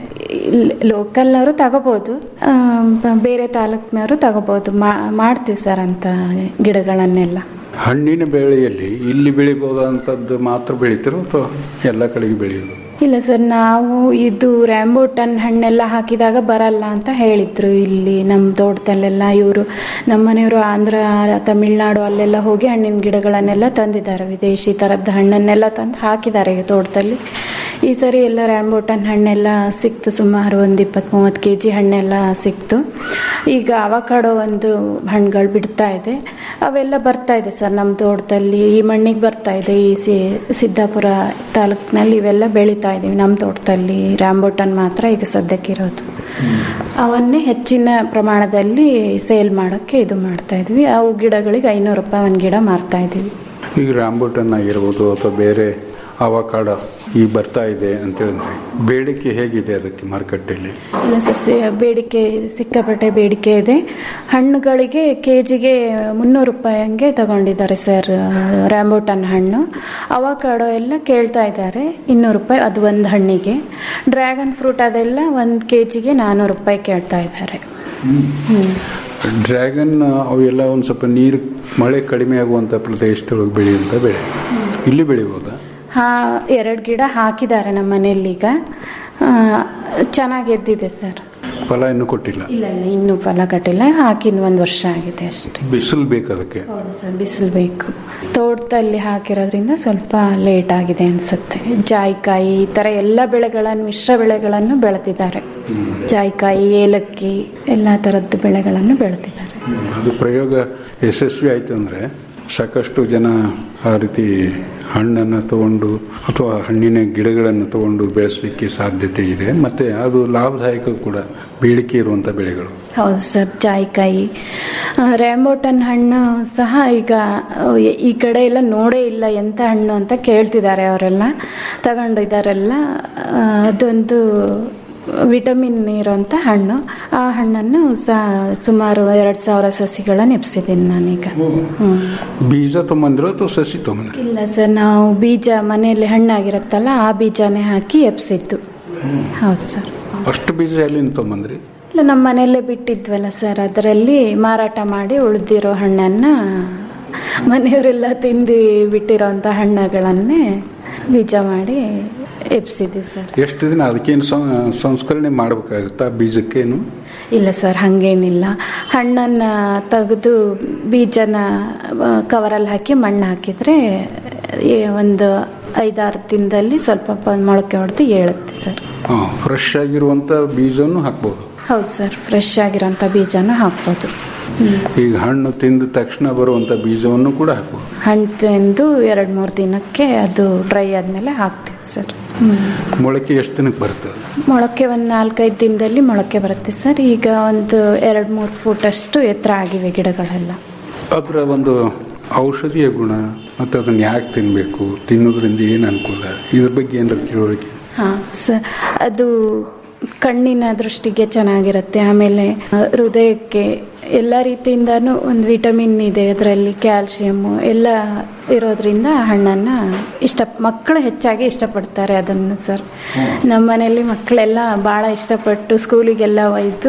ಲೋಕಲ್ನವರು ತಗೋಬೋದು ಆ, ಬ- ಬೇರೆ ತಾಲೂಕಿನವರು ತಗೋಬೋದು ಮಾ- ಮಾಡ್ತೀವಿ ಸರ್ ಅಂತ ಗಿಡಗಳನ್ನೆಲ್ಲ ಹಣ್ಣಿನ ಬೆಳೆಯಲ್ಲಿ ಇಲ್ಲಿ ಬೆಳಿಬಹುದಂಥದ್ದು ಮಾತ್ರ ಬೆಳಿತೀರೋ ಅಥವಾ ಎಲ್ಲ ಕಡೆಗೆ ಬೆಳೆಯೋದು ಇಲ್ಲ ಸರ್ ನಾವು ಇದು ರ್ಯಾಂಬೋಟನ್ ಹಣ್ಣೆಲ್ಲ ಹಾಕಿದಾಗ ಬರಲ್ಲ ಅಂತ ಹೇಳಿದ್ರು ಇಲ್ಲಿ ನಮ್ಮ ತೋಟದಲ್ಲೆಲ್ಲ ಇವರು ನಮ್ಮ ಮನೆಯವರು ಆಂಧ್ರ ತಮಿಳ್ನಾಡು ಅಲ್ಲೆಲ್ಲ ಹೋಗಿ ಹಣ್ಣಿನ ಗಿಡಗಳನ್ನೆಲ್ಲ ತಂದಿದ್ದಾರೆ ವಿದೇಶಿ ಥರದ್ದು ಹಣ್ಣನ್ನೆಲ್ಲ ತಂದು ಹಾಕಿದ್ದಾರೆ ಈ ತೋಟದಲ್ಲಿ ಈ ಸರಿ ಎಲ್ಲ ರ್ಯಾಂಬೋಟನ್ ಹಣ್ಣೆಲ್ಲ ಸಿಕ್ತು ಸುಮಾರು ಒಂದು ಇಪ್ಪತ್ತು ಮೂವತ್ತು ಕೆ ಜಿ ಹಣ್ಣೆಲ್ಲ ಸಿಕ್ತು ಈಗ ಅವಕಾಡೋ ಒಂದು ಹಣ್ಣುಗಳು ಬಿಡ್ತಾ ಇದೆ ಅವೆಲ್ಲ ಬರ್ತಾ ಇದೆ ಸರ್ ನಮ್ಮ ತೋಟದಲ್ಲಿ ಈ ಮಣ್ಣಿಗೆ ಬರ್ತಾ ಇದೆ ಈ ಸಿ ಸಿದ್ದಾಪುರ ತಾಲೂಕಿನಲ್ಲಿ ಇವೆಲ್ಲ ಬೆಳೀತಾ ಇದ್ದೀವಿ ನಮ್ಮ ತೋಟದಲ್ಲಿ ರ್ಯಾಂಬೋಟನ್ ಮಾತ್ರ ಈಗ ಸದ್ಯಕ್ಕಿರೋದು ಅವನ್ನೇ ಹೆಚ್ಚಿನ ಪ್ರಮಾಣದಲ್ಲಿ ಸೇಲ್ ಮಾಡೋಕ್ಕೆ ಇದು ಮಾಡ್ತಾ ಇದ್ವಿ ಅವು ಗಿಡಗಳಿಗೆ ಐನೂರು ರೂಪಾಯಿ ಒಂದು ಗಿಡ ಮಾರ್ತಾ ಇದ್ದೀವಿ ಈಗ ರಾಂಬುಟನ್ ಆಗಿರ್ಬೋದು ಅಥವಾ ಬೇರೆ ಅವಕಾಡ ಈ ಬರ್ತಾ ಇದೆ ಅಂತ ಹೇಳಿದ್ರೆ ಬೇಡಿಕೆ ಹೇಗಿದೆ ಅದಕ್ಕೆ ಮಾರುಕಟ್ಟೆಯಲ್ಲಿ ಇಲ್ಲ ಸರ್ ಸಿ ಬೇಡಿಕೆ ಸಿಕ್ಕಾಪಟ್ಟೆ ಬೇಡಿಕೆ ಇದೆ ಹಣ್ಣುಗಳಿಗೆ ಕೆ ಜಿಗೆ ಮುನ್ನೂರು ರೂಪಾಯಿ ಹಂಗೆ ತಗೊಂಡಿದ್ದಾರೆ ಸರ್ ರ್ಯಾಂಬೋಟನ್ ಹಣ್ಣು ಅವಕಾಡೋ ಎಲ್ಲ ಕೇಳ್ತಾ ಇದ್ದಾರೆ ಇನ್ನೂರು ರೂಪಾಯಿ ಅದು ಒಂದು ಹಣ್ಣಿಗೆ ಡ್ರ್ಯಾಗನ್ ಫ್ರೂಟ್ ಅದೆಲ್ಲ ಒಂದು ಕೆ ಜಿಗೆ ನಾನ್ನೂರು ರೂಪಾಯಿ ಕೇಳ್ತಾ ಇದ್ದಾರೆ ಡ್ರ್ಯಾಗನ್ ಅವೆಲ್ಲ ಒಂದು ಸ್ವಲ್ಪ ನೀರು ಮಳೆ ಕಡಿಮೆ ಆಗುವಂಥ ಪ್ರದೇಶದೊಳಗೆ ಬೆಳೆಯುವಂಥ ಬೆಳೆ ಇಲ್ಲಿ ಬೆಳಿಬೋದಾ ಹಾ ಎರಡು ಗಿಡ ಹಾಕಿದ್ದಾರೆ ನಮ್ಮ ಮನೆಯಲ್ಲಿ ಈಗ ಆ, ಚೆನ್ನಾಗಿ ಎದ್ದಿದೆ ಸರ್ ಫಲ ಇನ್ನೂ ಕೊಟ್ಟಿಲ್ಲ ಇಲ್ಲ ಇಲ್ಲ ಇನ್ನೂ ಫಲ ಕಟ್ಟಿಲ್ಲ ಹಾಕಿನ ಒಂದು ವರ್ಷ ಆಗಿದೆ ಅಷ್ಟೇ ಬಿಸಿಲು ಬೇಕು ಅದಕ್ಕೆ ಹೌದು ಸರ್ ಬಿಸಿಲು ಬೇಕು ತೋಟದಲ್ಲಿ ಹಾಕಿರೋದ್ರಿಂದ ಸ್ವಲ್ಪ ಲೇಟ್ ಆಗಿದೆ ಅನಿಸುತ್ತೆ ಜಾಯಿಕಾಯಿ ಈ ಥರ ಎಲ್ಲ ಬೆಳೆಗಳನ್ನು ಮಿಶ್ರ ಬೆಳೆಗಳನ್ನು ಬೆಳೆದಿದ್ದಾರೆ ಜಾಯಿಕಾಯಿ ಏಲಕ್ಕಿ ಎಲ್ಲ ಥರದ್ದು ಬೆಳೆಗಳನ್ನು ಬೆಳೆದಿದ್ದಾರೆ ಅದು ಪ್ರಯೋಗ ಯಶಸ್ವಿ ಆಯಿತು ಅಂದರೆ ಸಾಕಷ್ಟು ಜನ ಆ ರೀತಿ ಹಣ್ಣನ್ನು ತಗೊಂಡು ಅಥವಾ ಹಣ್ಣಿನ ಗಿಡಗಳನ್ನು ತಗೊಂಡು ಬೆಳೆಸಲಿಕ್ಕೆ ಸಾಧ್ಯತೆ ಇದೆ ಮತ್ತು ಅದು ಲಾಭದಾಯಕ ಕೂಡ ಬೇಡಿಕೆ ಇರುವಂಥ ಬೆಳೆಗಳು ಹೌದು ಸರ್ ಜಾಯಿಕಾಯಿ ಆ, ರ್ಯಾಂಬೋಟನ್ ಹಣ್ಣು ಸಹ ಈಗ ಆ, ಈ ಕಡೆ ಎಲ್ಲ ನೋಡೇ ಇಲ್ಲ ಎಂಥ ಹಣ್ಣು ಅಂತ ಕೇಳ್ತಿದ್ದಾರೆ ಅವರೆಲ್ಲ ತಗೊಂಡಿದ್ದಾರೆಲ್ಲ ಆ, ಅದೊಂದು ವಿಟಮಿನ್ ಇರೋಂಥ ಹಣ್ಣು ಆ ಹಣ್ಣನ್ನು ಸಹ ಸುಮಾರು ಎರಡು ಸಾವಿರ ಸಸಿಗಳನ್ನು ಎಬ್ಸಿದ್ದೀನಿ ನಾನೀಗ ಹ್ಞೂ ಬೀಜ ತೊಗೊಂಬಂದ್ರು ಅಥವಾ ಸಸಿ ತೊಗೊಂಬಂದ್ರೆ ಇಲ್ಲ ಸರ್ ನಾವು ಬೀಜ ಮನೆಯಲ್ಲಿ ಹಣ್ಣಾಗಿರುತ್ತಲ್ಲ ಆ ಬೀಜನೇ ಹಾಕಿ ಎಬ್ಸಿದ್ದು ಹೌದು ಸರ್ ಅಷ್ಟು ಬೀಜ ಎಲ್ಲಿಂದ ತೊಗೊಂಬಂದ್ರಿ ಇಲ್ಲ ನಮ್ಮ ಮನೆಯಲ್ಲೇ ಬಿಟ್ಟಿದ್ವಲ್ಲ ಸರ್ ಅದರಲ್ಲಿ ಮಾರಾಟ ಮಾಡಿ ಉಳಿದಿರೋ ಹಣ್ಣನ್ನು ಮನೆಯವರೆಲ್ಲ ತಿಂದು ಬಿಟ್ಟಿರೋಂಥ ಹಣ್ಣುಗಳನ್ನೇ ಬೀಜ ಮಾಡಿ ಎಬ್ಸಿದ್ದೀವಿ ಸರ್ ಎಷ್ಟು ದಿನ ಅದಕ್ಕೇನು ಸಂ- ಸಂಸ್ಕರಣೆ ಮಾಡಬೇಕಾಗುತ್ತಾ ಬೀಜಕ್ಕೇನು ಇಲ್ಲ ಸರ್ ಹಾಗೇನಿಲ್ಲ ಹಣ್ಣನ್ನು ತೆಗೆದು ಬೀಜನ ಕವರಲ್ಲಿ ಹಾಕಿ ಮಣ್ಣು ಹಾಕಿದರೆ ಈ ಒಂದು ಐದಾರು ದಿನದಲ್ಲಿ ಸ್ವಲ್ಪ ಪ- ಮೊಳಕೆ ಹೊಡೆದು ಏಳುತ್ತೆ ಸರ್ ಹಾಂ ಫ್ರೆಶ್ ಆಗಿರುವಂಥ ಬೀಜನೂ ಹಾಕ್ಬೋದು ಹೌದು ಸರ್ ಫ್ರೆಶ್ ಆಗಿರೋಂಥ ಬೀಜನ ಹಾಕ್ಬೋದು ಹ್ಮ್. ಈಗ ಹಣ್ಣು ತಿಂದ ತಕ್ಷಣ ಬರುವಂಥ ಬೀಜವನ್ನು ಕೂಡ ಹಾಕ್ಬೋದು ಹಣ್ಣು ತಿಂದು ಎರಡು ಮೂರು ದಿನಕ್ಕೆ ಅದು ಡ್ರೈ ಆದಮೇಲೆ ಹಾಕ್ತೀವಿ ಸರ್ ಹ್ಮ್. ಮೊಳಕೆ ಎಷ್ಟು ದಿನಕ್ಕೆ ಬರ್ತದೆ ಮೊಳಕೆ ಒಂದು ನಾಲ್ಕೈದು ದಿನದಲ್ಲಿ ಮೊಳಕೆ ಬರುತ್ತೆ ಸರ್ ಈಗ ಒಂದು ಎರಡು ಮೂರು ಫೂಟಷ್ಟು ಎತ್ತರ ಆಗಿವೆ ಗಿಡಗಳೆಲ್ಲ ಅದರ ಒಂದು ಔಷಧೀಯ ಗುಣ ಮತ್ತು ಅದನ್ನು ಯಾಕೆ ತಿನ್ನಬೇಕು ತಿನ್ನೋದ್ರಿಂದ ಏನು ಅನುಕೂಲ ಇದ್ರ ಬಗ್ಗೆ ಏನಾರ ತಿಳುವಳಿಕೆ ಹಾಂ ಸರ್ ಅದು ಕಣ್ಣಿನ ದೃಷ್ಟಿಗೆ ಚೆನ್ನಾಗಿರುತ್ತೆ ಆಮೇಲೆ ಆ, ಹೃದಯಕ್ಕೆ ಎಲ್ಲ ರೀತಿಯಿಂದನೂ ಒಂದು ವಿಟಮಿನ್ ಇದೆ ಅದರಲ್ಲಿ ಕ್ಯಾಲ್ಶಿಯಮ್ಮು ಎಲ್ಲ ಇರೋದ್ರಿಂದ ಹಣ್ಣನ್ನು ಇಷ್ಟ ಮಕ್ಕಳು ಹೆಚ್ಚಾಗಿ ಇಷ್ಟಪಡ್ತಾರೆ ಅದನ್ನು ಸರ್ ನಮ್ಮ ಮನೆಯಲ್ಲಿ ಮಕ್ಕಳೆಲ್ಲ ಭಾಳ ಇಷ್ಟಪಟ್ಟು ಸ್ಕೂಲಿಗೆಲ್ಲ ಒಯ್ದು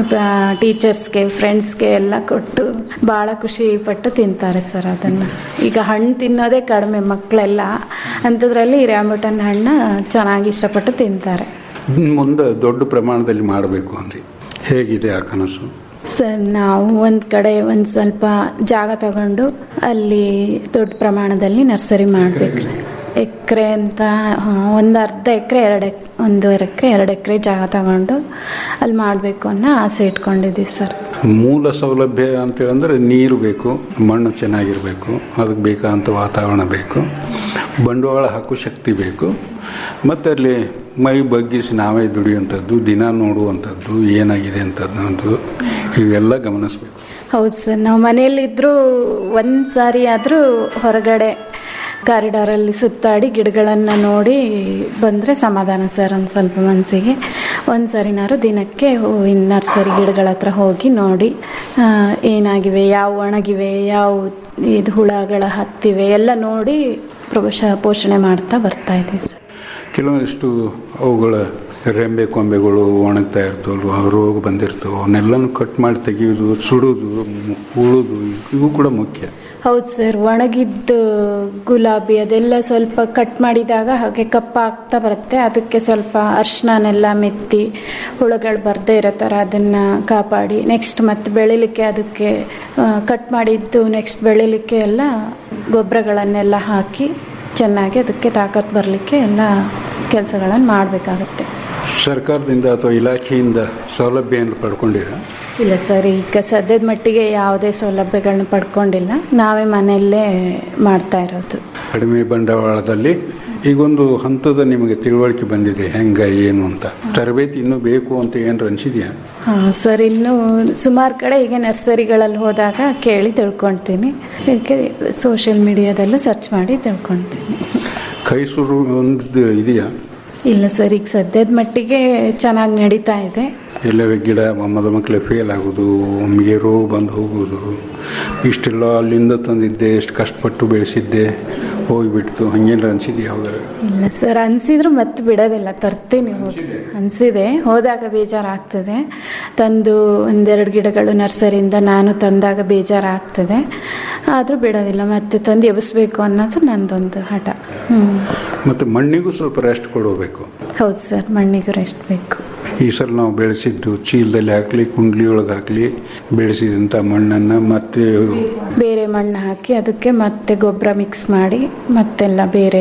ಟೀಚರ್ಸ್ಗೆ ಫ್ರೆಂಡ್ಸ್ಗೆ ಎಲ್ಲ ಕೊಟ್ಟು ಭಾಳ ಖುಷಿ ಪಟ್ಟು ತಿಂತಾರೆ ಸರ್ ಅದನ್ನು ಈಗ ಹಣ್ಣು ತಿನ್ನೋದೇ ಕಡಿಮೆ ಮಕ್ಕಳೆಲ್ಲ ಅಂಥದ್ರಲ್ಲಿ ರ್ಯಾಂಬುಟನ್ ಹಣ್ಣು ಚೆನ್ನಾಗಿ ಇಷ್ಟಪಟ್ಟು ತಿಂತಾರೆ ಇನ್ನು ಮುಂದೆ ದೊಡ್ಡ ಪ್ರಮಾಣದಲ್ಲಿ ಮಾಡಬೇಕು ಅಂದರೆ ಹೇಗಿದೆ ಆ ಕನಸು ಸರ್ ನಾವು ಒಂದು ಕಡೆ ಒಂದು ಸ್ವಲ್ಪ ಜಾಗ ತಗೊಂಡು ಅಲ್ಲಿ ದೊಡ್ಡ ಪ್ರಮಾಣದಲ್ಲಿ ನರ್ಸರಿ ಮಾಡಬೇಕು ಎಕರೆ ಅಂತ ಒಂದು ಅರ್ಧ ಎಕರೆ ಎರಡು ಎಕ್ ಒಂದೂವರೆ ಎಕರೆ ಎರಡು ಎಕರೆ ಜಾಗ ತಗೊಂಡು ಅಲ್ಲಿ ಮಾಡಬೇಕು ಅನ್ನೋ ಆಸೆ ಇಟ್ಕೊಂಡಿದ್ದೀವಿ ಸರ್ ಮೂಲ ಸೌಲಭ್ಯ ಅಂತೇಳಂದ್ರೆ ನೀರು ಬೇಕು ಮಣ್ಣು ಚೆನ್ನಾಗಿರಬೇಕು ಅದಕ್ಕೆ ಬೇಕಾದಂಥ ವಾತಾವರಣ ಬೇಕು ಬಂಡವಾಳ ಹಾಕೋ ಶಕ್ತಿ ಬೇಕು ಮತ್ತು ಅಲ್ಲಿ ಮೈ ಬಗ್ಗಿಸಿ ನಾವೇ ದುಡಿಯುವಂಥದ್ದು ದಿನ ನೋಡುವಂಥದ್ದು ಏನಾಗಿದೆ ಅಂತದ್ದು ಇವೆಲ್ಲ ಗಮನಿಸಬೇಕು ಹೌದು ಸರ್ ನಾವು ಮನೆಯಲ್ಲಿದ್ದರೂ ಒಂದು ಸಾರಿ ಆದರೂ ಹೊರಗಡೆ ಕಾರಿಡಾರಲ್ಲಿ ಸುತ್ತಾಡಿ ಗಿಡಗಳನ್ನು ನೋಡಿ ಬಂದರೆ ಸಮಾಧಾನ ಸರ್ ಒಂದು ಸ್ವಲ್ಪ ಮನಸ್ಸಿಗೆ ಒಂದು ಸರಿನಾರು ದಿನಕ್ಕೆ ಹೂವಿನ ನರ್ಸರಿ ಗಿಡಗಳ ಹತ್ರ ಹೋಗಿ ನೋಡಿ ಆ, ಏನಾಗಿವೆ ಯಾವ ಒಣಗಿವೆ ಯಾವ ಇದು ಹುಳಗಳ ಹತ್ತಿವೆ ಎಲ್ಲ ನೋಡಿ ಪೋಷ ಪೋಷಣೆ ಮಾಡ್ತಾ ಬರ್ತಾ ಇದ್ದೀವಿ ಸರ್ ಕೆಲವೊಂದಿಷ್ಟು ಅವುಗಳ ರೆಂಬೆ ಕೊಂಬೆಗಳು ಒಣಗ್ತಾ ಇರ್ತವಲ್ವ ಆ ರೋಗ ಬಂದಿರ್ತವೆ ಅವನ್ನೆಲ್ಲನೂ ಕಟ್ ಮಾಡಿ ತೆಗೆಯೋದು ಸುಡೋದು ಮು- ಉಳೋದು ಇವು ಕೂಡ ಮುಖ್ಯ ಹೌದು ಸರ್ ಒಣಗಿದ್ದು ಗುಲಾಬಿ ಅದೆಲ್ಲ ಸ್ವಲ್ಪ ಕಟ್ ಮಾಡಿದಾಗ ಹಾಗೆ ಕಪ್ಪಾಗ್ತಾ ಬರುತ್ತೆ ಅದಕ್ಕೆ ಸ್ವಲ್ಪ ಅರ್ಶಿನನೆಲ್ಲ ಮೆತ್ತಿ ಹುಳುಗಳು ಬರದೇ ಇರೋ ಥರ ಅದನ್ನು ಕಾಪಾಡಿ ನೆಕ್ಸ್ಟ್ ಮತ್ತೆ ಬೆಳಿಲಿಕ್ಕೆ ಅದಕ್ಕೆ ಕಟ್ ಮಾಡಿದ್ದು ನೆಕ್ಸ್ಟ್ ಬೆಳಿಲಿಕ್ಕೆ ಎಲ್ಲ ಗೊಬ್ಬರಗಳನ್ನೆಲ್ಲ ಹಾಕಿ ಚೆನ್ನಾಗಿ ಅದಕ್ಕೆ ತಾಕತ್ತು ಬರಲಿಕ್ಕೆ ಎಲ್ಲ ಕೆಲಸಗಳನ್ನು ಮಾಡಬೇಕಾಗತ್ತೆ ಸರ್ಕಾರದಿಂದ ಅಥವಾ ಇಲಾಖೆಯಿಂದ ಸೌಲಭ್ಯ ಏನು ಪಡ್ಕೊಂಡಿರ ಇಲ್ಲ ಸರ್ ಈಗ ಸದ್ಯದ ಮಟ್ಟಿಗೆ ಯಾವುದೇ ಸೌಲಭ್ಯಗಳನ್ನ ಪಡ್ಕೊಂಡಿಲ್ಲ ನಾವೇ ಮನೆಯಲ್ಲೇ ಮಾಡ್ತಾ ಇರೋದು ಕಡಿಮೆ ಬಂಡವಾಳದಲ್ಲಿ ಈಗೊಂದು ಹಂತದ ನಿಮಗೆ ತಿಳುವಳಿಕೆ ಬಂದಿದೆ ಹೆಂಗ ಏನು ಅಂತ ತರಬೇತಿ ಇನ್ನೂ ಬೇಕು ಅಂತ ಏನಾರು ಅನಿಸಿದ್ಯಾ ಹಾಂ ಸರ್ ಇನ್ನು ಸುಮಾರು ಕಡೆ ಈಗ ನರ್ಸರಿಗಳಲ್ಲಿ ಹೋದಾಗ ಕೇಳಿ ತಿಳ್ಕೊಳ್ತೀನಿ ಹೀಗೆ ಸೋಷಿಯಲ್ ಮೀಡಿಯಾದಲ್ಲೂ ಸರ್ಚ್ ಮಾಡಿ ತಿಳ್ಕೊಳ್ತೀನಿ ಕೈ ಸುರು ಒಂದು ಇದೆಯಾ ಇಲ್ಲ ಸರ್ ಈಗ ಸದ್ಯದ ಮಟ್ಟಿಗೆ ಚೆನ್ನಾಗಿ ನಡೀತಾ ಇದೆ ಎಲ್ಲರ ಗಿಡ ಮದ ಮಕ್ಕಳು ಫೇಲ್ ಆಗೋದು ಒಮ್ಮೆಗೆ ರೋಗ ಬಂದು ಹೋಗೋದು ಇಷ್ಟೆಲ್ಲ ಅಲ್ಲಿಂದ ತಂದಿದ್ದೆ ಎಷ್ಟು ಕಷ್ಟಪಟ್ಟು ಬೆಳೆಸಿದ್ದೆ ಹೋಗಿಬಿಡ್ತು ಹಂಗೇನಾರು ಅನಿಸಿದ್ಯಾ ಯಾವ್ದಾರ ಇಲ್ಲ ಸರ್ ಅನ್ಸಿದ್ರು ಮತ್ತೆ ಬಿಡೋದಿಲ್ಲ ತರ್ತೀನಿ ಹೋಗಿ ಅನ್ಸಿದೆ ಹೋದಾಗ ಬೇಜಾರಾಗ್ತದೆ ತಂದು ಒಂದೆರಡು ಗಿಡಗಳು ನರ್ಸರಿಯಿಂದ ನಾನು ತಂದಾಗ ಬೇಜಾರಾಗ್ತದೆ ಆದರೂ ಬಿಡೋದಿಲ್ಲ ಮತ್ತೆ ತಂದು ಎಬ್ಬಿಸ್ಬೇಕು ಅನ್ನೋದು ನಂದೊಂದು ಹಠ ಹ್ಞೂ ಮತ್ತು ಮಣ್ಣಿಗೂ ಸ್ವಲ್ಪ ರೆಸ್ಟ್ ಕೊಡಬೇಕು ಹೌದು ಸರ್ ಮಣ್ಣಿಗೂ ರೆಸ್ಟ್ ಬೇಕು ಈ ಸಲ ನಾವು ಬೆಳೆಸಿದ್ದು ಚೀಲದಲ್ಲಿ ಹಾಕಲಿ ಕುಂಡ್ಲಿ ಒಳಗೆ ಹಾಕಲಿ ಬೆಳೆಸಿದಂಥ ಮಣ್ಣನ್ನು ಮತ್ತೆ ಬೇರೆ ಮಣ್ಣು ಹಾಕಿ ಅದಕ್ಕೆ ಮತ್ತೆ ಗೊಬ್ಬರ ಮಿಕ್ಸ್ ಮಾಡಿ ಮತ್ತೆಲ್ಲ ಬೇರೆ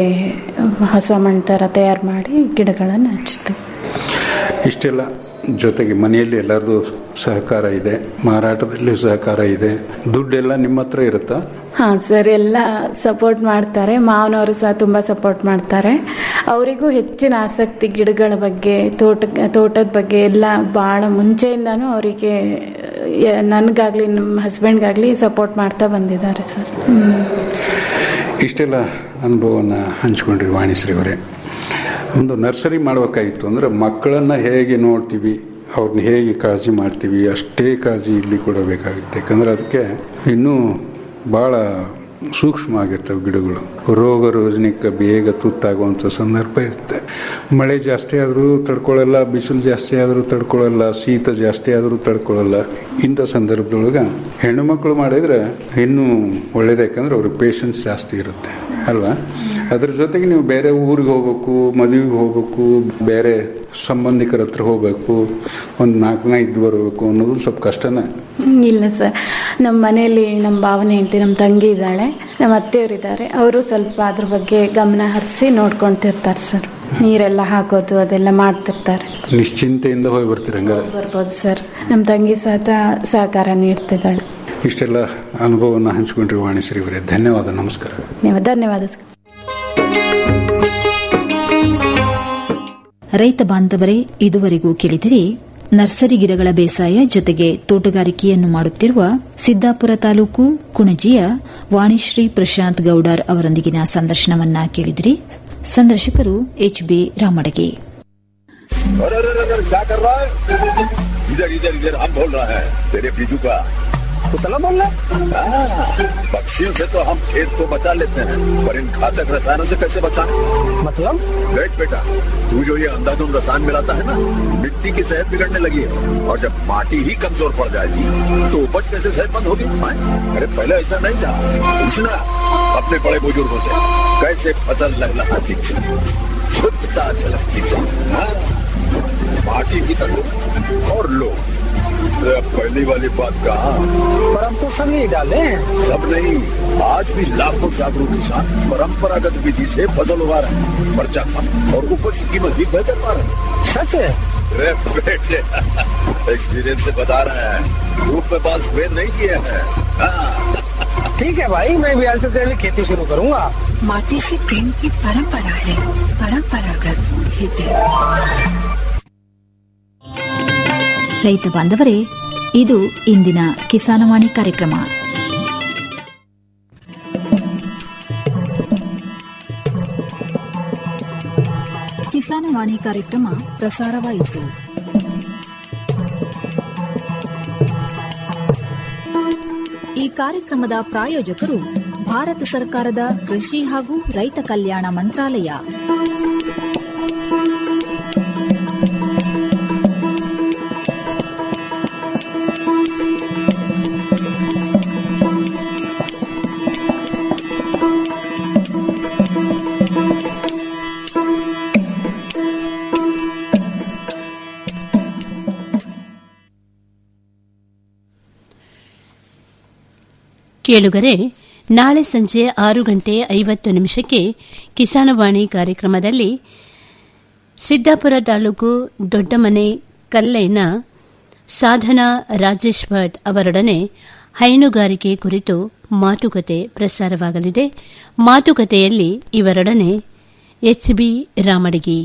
ಹೊಸ ಮಣ್ಣು ಥರ ತಯಾರು ಮಾಡಿ ಗಿಡಗಳನ್ನು ಹಚ್ತೀವಿ ಇಷ್ಟೆಲ್ಲ ಜೊತೆಗೆ ಮನೆಯಲ್ಲಿ ಎಲ್ಲರದು ಸಹಕಾರ ಇದೆ ಮಾರಾಟದಲ್ಲಿ ಸಹಕಾರ ಇದೆ ದುಡ್ಡೆಲ್ಲ ನಿಮ್ಮ ಹತ್ರ ಇರುತ್ತಾ ಹಾಂ ಸರ್ ಎಲ್ಲ ಸಪೋರ್ಟ್ ಮಾಡ್ತಾರೆ ಮಾವನವರು ಸಹ ತುಂಬ ಸಪೋರ್ಟ್ ಮಾಡ್ತಾರೆ ಅವರಿಗೂ ಹೆಚ್ಚಿನ ಆಸಕ್ತಿ ಗಿಡಗಳ ಬಗ್ಗೆ ತೋಟ ತೋಟದ ಬಗ್ಗೆ ಎಲ್ಲ ಭಾಳ ಮುಂಚೆಯಿಂದನೂ ಅವರಿಗೆ ನನಗಾಗಲಿ ನಮ್ಮ ಹಸ್ಬೆಂಡ್ಗಾಗಲಿ ಸಪೋರ್ಟ್ ಮಾಡ್ತಾ ಬಂದಿದ್ದಾರೆ ಸರ್ ಹ್ಞೂ ಇಷ್ಟೆಲ್ಲ ಅನುಭವವನ್ನು ಹಂಚ್ಕೊಂಡ್ರಿ ವಾಣಿಶ್ರೀ ಅವರೇ ಒಂದು ನರ್ಸರಿ ಮಾಡಬೇಕಾಗಿತ್ತು ಅಂದರೆ ಮಕ್ಕಳನ್ನು ಹೇಗೆ ನೋಡ್ತೀವಿ ಅವ್ರನ್ನ ಹೇಗೆ ಕಾಳಜಿ ಮಾಡ್ತೀವಿ ಅಷ್ಟೇ ಕಾಳಜಿ ಇಲ್ಲಿ ಕೊಡಬೇಕಾಗುತ್ತೆ ಯಾಕಂದ್ರೆ ಅದಕ್ಕೆ ಇನ್ನೂ ಭಾಳ ಸೂಕ್ಷ್ಮ ಆಗಿರ್ತವೆ ಗಿಡಗಳು ರೋಗ ರೋಜನಿಕ ಬೇಗ ತುತ್ತಾಗುವಂಥ ಸಂದರ್ಭ ಇರುತ್ತೆ ಮಳೆ ಜಾಸ್ತಿ ಆದರೂ ತಡ್ಕೊಳ್ಳಲ್ಲ ಬಿಸಿಲು ಜಾಸ್ತಿ ಆದರೂ ತಡ್ಕೊಳ್ಳಲ್ಲ ಶೀತ ಜಾಸ್ತಿ ಆದರೂ ತಡ್ಕೊಳ್ಳಲ್ಲ ಇಂಥ ಸಂದರ್ಭದೊಳಗೆ ಹೆಣ್ಣು ಮಕ್ಕಳು ಮಾಡಿದ್ರೆ ಇನ್ನೂ ಒಳ್ಳೇದು ಯಾಕಂದ್ರೆ ಅವ್ರಿಗೆ ಪೇಷನ್ಸ್ ಜಾಸ್ತಿ ಇರುತ್ತೆ ಅಲ್ವಾ ಅದ್ರ ಜೊತೆಗೆ ನೀವು ಬೇರೆ ಊರಿಗೆ ಹೋಗ್ಬೇಕು ಮದುವೆಗೆ ಹೋಗ್ಬೇಕು ಬೇರೆ ಸಂಬಂಧಿಕರ ಹತ್ರ ಹೋಗ್ಬೇಕು ಒಂದು ನಾಲ್ಕು ದಿನ ಇದ್ದು ಬರಬೇಕು ಅನ್ನೋದು ಸ್ವಲ್ಪ ಕಷ್ಟನೇ ಹ್ಮ್, ಇಲ್ಲ ಸರ್ ನಮ್ಮ ಮನೆಯಲ್ಲಿ ನಮ್ಮ ಭಾವನೆ ಹೆಂಡತಿ ನಮ್ಮ ತಂಗಿ ಇದ್ದಾಳೆ ನಮ್ಮ ಅತ್ತೆಯವರಿದ್ದಾರೆ ಅವರು ಸ್ವಲ್ಪ ಅದ್ರ ಬಗ್ಗೆ ಗಮನ ಹರಿಸಿ ನೋಡ್ಕೊಳ್ತಿರ್ತಾರೆ ಸರ್ ನೀರೆಲ್ಲ ಹಾಕೋದು ಅದೆಲ್ಲ ಮಾಡ್ತಿರ್ತಾರೆ ನಿಶ್ಚಿಂತೆಯಿಂದ ಹೋಗಿ ಬರ್ತೀರಿ ಹಂಗಾರೆ ಬರ್ಬೋದು ಸರ್ ನಮ್ಮ ತಂಗಿ ಸಹ ಸಹಕಾರ ನೀಡ್ತಿದ್ದಾಳೆ ಇಷ್ಟೆಲ್ಲ ಅನುಭವವನ್ನು ಹಂಚಿಕೊಂಡ್ರಿ ವಾಣಿಶ್ರೀ ಅವರೇ ಧನ್ಯವಾದ ನಮಸ್ಕಾರ ನೀವು ಧನ್ಯವಾದ ಸರ್ ರೈತ ಬಾಂಧವರೇ ಇದುವರೆಗೂ ಕೇಳಿದಿರಿ ನರ್ಸರಿ ಗಿಡಗಳ ಬೇಸಾಯ ಜೊತೆಗೆ ತೋಟಗಾರಿಕೆಯನ್ನು ಮಾಡುತ್ತಿರುವ ಸಿದ್ದಾಪುರ ತಾಲೂಕು ಕುಣಜಿಯ ವಾಣಿಶ್ರೀ ಪ್ರಶಾಂತ್ ಗೌಡರ್ ಅವರೊಂದಿಗಿನ ಸಂದರ್ಶನವನ್ನ ಕೇಳಿದಿರಿ ಸಂದರ್ಶಕರು ಎಚ್ಬಿ ರಾಮಡಗಿ अरे अरे अरे क्या कर रहा है इधर इधर इधर हम बोल रहा है तेरे बीजू का कुतला बोल रहा हाँ, पक्षियों से तो हम खेत को बचा लेते हैं पर इन घातक रसायनों से कैसे बचाएं? मतलब देख बेटा तू जो ये अंधाधुंध रसायन मिलाता है ना मिट्टी की सेहत बिगड़ने लगी है और जब माटी ही कमजोर पड़ जाएगी तो उपज कैसे सेहतमंद होगी हाँ? अरे पहले ऐसा नहीं था पूछना अपने बड़े बुजुर्गों से कैसे फसल लहलहाती थी शुद्धता झलकती थी हाँ? माटी की तंदुरुस्त और लोग अरे अब पहली वाली बात कहा पर हम तो सब यही डाले हैं सब नहीं आज भी लाखों जागरूक किसान परंपरागत विधि से फसल उगा रहे हैं खर्चा कम और उपज की कीमत भी बेहतर पा रहे हैं सच है अरे बेटे एक्सपीरियंस से बता रहे हैं धूप में बाल स्प्रे नहीं किए हैं हाँ, ठीक है भाई मैं भी आज से तेरे लिए खेती शुरू करूंगा माटी से प्रेम की परंपरा है परंपरागत खेती ರೈತ ಬಾಂಧವರೇ ಇದು ಇಂದಿನ ಕಿಸಾನವಾಣಿ ಕಾರ್ಯಕ್ರಮ ಕಿಸಾನವಾಣಿ ಕಾರ್ಯಕ್ರಮ ಪ್ರಸಾರವಾಯಿತು ಈ ಕಾರ್ಯಕ್ರಮದ ಪ್ರಾಯೋಜಕರು ಭಾರತ ಸರ್ಕಾರದ ಕೃಷಿ ಹಾಗೂ ರೈತ ಕಲ್ಯಾಣ ಮಂತ್ರಾಲಯ ಕೇಳುಗರೆ ನಾಳೆ ಸಂಜೆ ಆರು ಗಂಟೆ ಐವತ್ತು ನಿಮಿಷಕ್ಕೆ ಕಿಸಾನವಾಣಿ ಕಾರ್ಯಕ್ರಮದಲ್ಲಿ ಸಿದ್ದಾಪುರ ತಾಲೂಕು ದೊಡ್ಡಮನೆ ಕಲ್ಲೈನ ಸಾಧನಾ ರಾಜೇಶ್ ಭಟ್ ಅವರೊಡನೆ ಹೈನುಗಾರಿಕೆ ಕುರಿತು ಮಾತುಕತೆ ಪ್ರಸಾರವಾಗಲಿದೆ ಮಾತುಕತೆಯಲ್ಲಿ ಇವರೊಡನೆ ಎಚ್ಬಿ ರಾಮಡಗಿ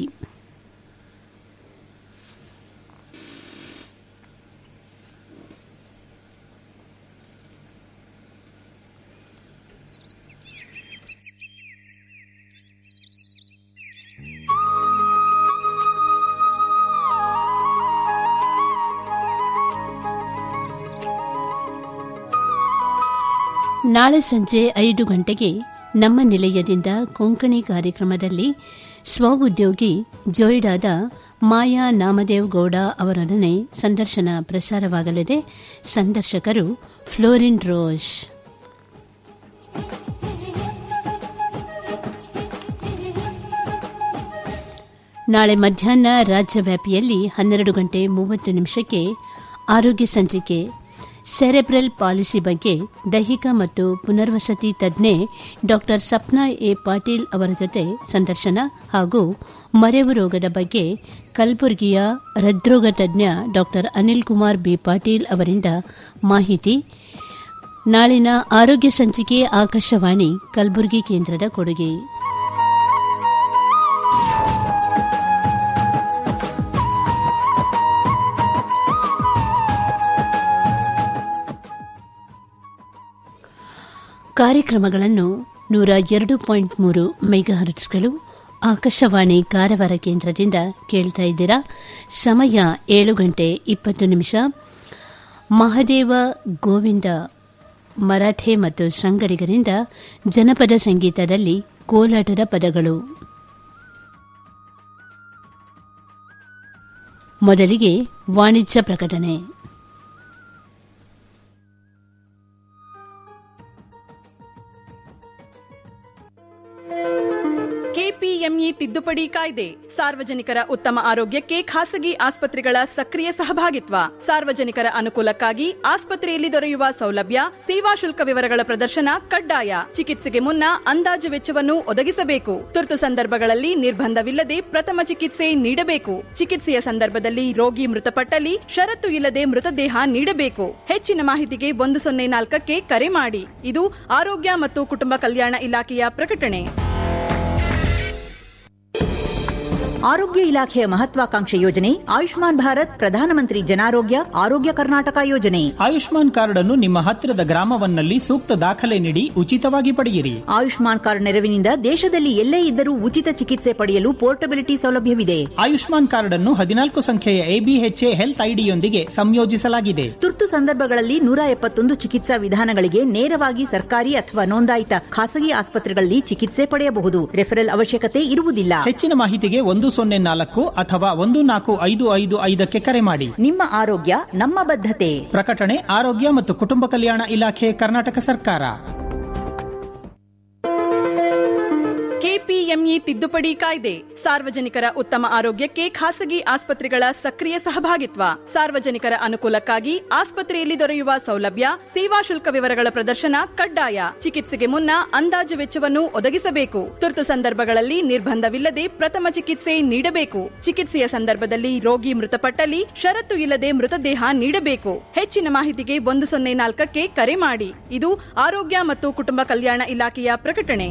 ನಾಳೆ ಸಂಜೆ ಐದು ಗಂಟೆಗೆ ನಮ್ಮ ನಿಲಯದಿಂದ ಕೊಂಕಣಿ ಕಾರ್ಯಕ್ರಮದಲ್ಲಿ ಸ್ವಉದ್ಯೋಗಿ ಜೋಯ್ಡಾದ ಮಾಯಾ ನಾಮದೇವ್ ಗೌಡ ಅವರೊಡನೆ ಸಂದರ್ಶನ ಪ್ರಸಾರವಾಗಲಿದೆ ಸಂದರ್ಶಕರು ಫ್ಲೋರಿನ್ ರೋಷ್ ನಾಳೆ ಮಧ್ಯಾಹ್ನ ರಾಜ್ಯವ್ಯಾಪಿಯಲ್ಲಿ ಹನ್ನೆರಡು ಗಂಟೆ ಮೂವತ್ತು ನಿಮಿಷಕ್ಕೆ ಆರೋಗ್ಯ ಸಂಚಿಕೆ ಸೆರೆಬ್ರಲ್ ಪಾಲಿಸಿ ಬಗ್ಗೆ ದೈಹಿಕ ಮತ್ತು ಪುನರ್ವಸತಿ ತಜ್ಞೆ ಡಾ ಸಪ್ನಾ ಎ ಪಾಟೀಲ್ ಅವರ ಜೊತೆ ಸಂದರ್ಶನ ಹಾಗೂ ಮರೆವು ರೋಗದ ಬಗ್ಗೆ ಕಲಬುರಗಿಯ ಹೃದ್ರೋಗ ತಜ್ಞ ಡಾ ಅನಿಲ್ ಕುಮಾರ್ ಬಿ ಪಾಟೀಲ್ ಅವರಿಂದ ಮಾಹಿತಿ ನಾಳಿನ ಆರೋಗ್ಯ ಸಂಚಿಕೆ ಆಕಾಶವಾಣಿ ಕಲಬುರಗಿ ಕೇಂದ್ರದ ಕೊಡುಗೆ ಕಾರ್ಯಕ್ರಮಗಳನ್ನು ನೂರ ಎರಡು ಪಾಯಿಂಟ್ ಮೂರು ಮೆಗಾಹರ್ಟ್ಸ್ಗಳು ಆಕಾಶವಾಣಿ ಕಾರವಾರ ಕೇಂದ್ರದಿಂದ ಕೇಳ್ತಾ ಇದ್ದೀರಾ ಸಮಯ ಏಳು ಗಂಟೆ ಇಪ್ಪತ್ತು ನಿಮಿಷ ಮಹದೇವ ಗೋವಿಂದ ಮರಾಠೆ ಮತ್ತು ಸಂಗಡಿಗರಿಂದ ಜನಪದ ಸಂಗೀತದಲ್ಲಿ ಕೋಲಾಟದ ಪದಗಳು ಮೊದಲಿಗೆ ವಾಣಿಜ್ಯ ಪ್ರಕಟಣೆ ಕೆಪಿಎಂ ಕೆಪಿಎಂಇ ತಿದ್ದುಪಡಿ ಕಾಯ್ದೆ ಸಾರ್ವಜನಿಕರ ಉತ್ತಮ ಆರೋಗ್ಯಕ್ಕೆ ಖಾಸಗಿ ಆಸ್ಪತ್ರೆಗಳ ಸಕ್ರಿಯ ಸಹಭಾಗಿತ್ವ ಸಾರ್ವಜನಿಕರ ಅನುಕೂಲಕ್ಕಾಗಿ ಆಸ್ಪತ್ರೆಯಲ್ಲಿ ದೊರೆಯುವ ಸೌಲಭ್ಯ ಸೇವಾ ಶುಲ್ಕ ವಿವರಗಳ ಪ್ರದರ್ಶನ ಕಡ್ಡಾಯ ಚಿಕಿತ್ಸೆಗೆ ಮುನ್ನ ಅಂದಾಜು ವೆಚ್ಚವನ್ನು ಒದಗಿಸಬೇಕು ತುರ್ತು ಸಂದರ್ಭಗಳಲ್ಲಿ ನಿರ್ಬಂಧವಿಲ್ಲದೆ ಪ್ರಥಮ ಚಿಕಿತ್ಸೆ ನೀಡಬೇಕು ಚಿಕಿತ್ಸೆಯ ಸಂದರ್ಭದಲ್ಲಿ ರೋಗಿ ಮೃತಪಟ್ಟಲ್ಲಿ ಷರತ್ತು ಇಲ್ಲದೆ ಮೃತದೇಹ ನೀಡಬೇಕು ಹೆಚ್ಚಿನ ಮಾಹಿತಿಗೆ ಒಂದು ಸೊನ್ನೆ ನಾಲ್ಕಕ್ಕೆ ಕರೆ ಮಾಡಿ ಇದು ಆರೋಗ್ಯ ಮತ್ತು ಕುಟುಂಬ ಕಲ್ಯಾಣ ಇಲಾಖೆಯ ಪ್ರಕಟಣೆ ಆರೋಗ್ಯ ಇಲಾಖೆಯ ಮಹತ್ವಾಕಾಂಕ್ಷೆ ಯೋಜನೆ ಆಯುಷ್ಮಾನ್ ಭಾರತ್ ಪ್ರಧಾನಮಂತ್ರಿ ಜನಾರೋಗ್ಯ ಆರೋಗ್ಯ ಕರ್ನಾಟಕ ಯೋಜನೆ ಆಯುಷ್ಮಾನ್ ಕಾರ್ಡ್ ಅನ್ನು ನಿಮ್ಮ ಹತ್ತಿರದ ಗ್ರಾಮವನ್ನಲ್ಲಿ ಸೂಕ್ತ ದಾಖಲೆ ನೀಡಿ ಉಚಿತವಾಗಿ ಪಡೆಯಿರಿ ಆಯುಷ್ಮಾನ್ ಕಾರ್ಡ್ ನೆರವಿನಿಂದ ದೇಶದಲ್ಲಿ ಎಲ್ಲೇ ಇದ್ದರೂ ಉಚಿತ ಚಿಕಿತ್ಸೆ ಪಡೆಯಲು ಪೋರ್ಟಬಿಲಿಟಿ ಸೌಲಭ್ಯವಿದೆ ಆಯುಷ್ಮಾನ್ ಕಾರ್ಡ್ ಅನ್ನು ಹದಿನಾಲ್ಕು ಸಂಖ್ಯೆಯ ಎಬಿಎಚ್ಎ ಹೆಲ್ತ್ ಐಡಿಯೊಂದಿಗೆ ಸಂಯೋಜಿಸಲಾಗಿದೆ ತುರ್ತು ಸಂದರ್ಭಗಳಲ್ಲಿ ನೂರ ಎಪ್ಪತ್ತೊಂದು ಚಿಕಿತ್ಸಾ ವಿಧಾನಗಳಿಗೆ ನೇರವಾಗಿ ಸರ್ಕಾರಿ ಅಥವಾ ನೋಂದಾಯಿತ ಖಾಸಗಿ ಆಸ್ಪತ್ರೆಗಳಲ್ಲಿ ಚಿಕಿತ್ಸೆ ಪಡೆಯಬಹುದು ರೆಫರಲ್ ಅವಶ್ಯಕತೆ ಇರುವುದಿಲ್ಲ ಹೆಚ್ಚಿನ ಮಾಹಿತಿಗೆ ಒಂದು ಸೊನ್ನೆ ನಾಲ್ಕು ಅಥವಾ ಒಂದು ನಾಲ್ಕು ಐದು ಐದು ಐದಕ್ಕೆ ಕರೆ ಮಾಡಿ ನಿಮ್ಮ ಆರೋಗ್ಯ ನಮ್ಮ ಬದ್ಧತೆ ಪ್ರಕಟಣೆ ಆರೋಗ್ಯ ಮತ್ತು ಕುಟುಂಬ ಕಲ್ಯಾಣ ಇಲಾಖೆ ಕರ್ನಾಟಕ ಸರ್ಕಾರ ಕೆಪಿಎಂಇ ತಿದ್ದುಪಡಿ ಕಾಯ್ದೆ ಸಾರ್ವಜನಿಕರ ಉತ್ತಮ ಆರೋಗ್ಯಕ್ಕೆ ಖಾಸಗಿ ಆಸ್ಪತ್ರೆಗಳ ಸಕ್ರಿಯ ಸಹಭಾಗಿತ್ವ ಸಾರ್ವಜನಿಕರ ಅನುಕೂಲಕ್ಕಾಗಿ ಆಸ್ಪತ್ರೆಯಲ್ಲಿ ದೊರೆಯುವ ಸೌಲಭ್ಯ ಸೇವಾ ಶುಲ್ಕ ವಿವರಗಳ ಪ್ರದರ್ಶನ ಕಡ್ಡಾಯ ಚಿಕಿತ್ಸೆಗೆ ಮುನ್ನ ಅಂದಾಜು ವೆಚ್ಚವನ್ನು ಒದಗಿಸಬೇಕು ತುರ್ತು ಸಂದರ್ಭಗಳಲ್ಲಿ ನಿರ್ಬಂಧವಿಲ್ಲದೆ ಪ್ರಥಮ ಚಿಕಿತ್ಸೆ ನೀಡಬೇಕು ಚಿಕಿತ್ಸೆಯ ಸಂದರ್ಭದಲ್ಲಿ ರೋಗಿ ಮೃತಪಟ್ಟಲ್ಲಿ ಷರತ್ತು ಇಲ್ಲದೆ ಮೃತದೇಹ ನೀಡಬೇಕು ಹೆಚ್ಚಿನ ಮಾಹಿತಿಗೆ ಒಂದು ಸೊನ್ನೆ ನಾಲ್ಕಕ್ಕೆ ಕರೆ ಮಾಡಿ ಇದು ಆರೋಗ್ಯ ಮತ್ತು ಕುಟುಂಬ ಕಲ್ಯಾಣ ಇಲಾಖೆಯ ಪ್ರಕಟಣೆ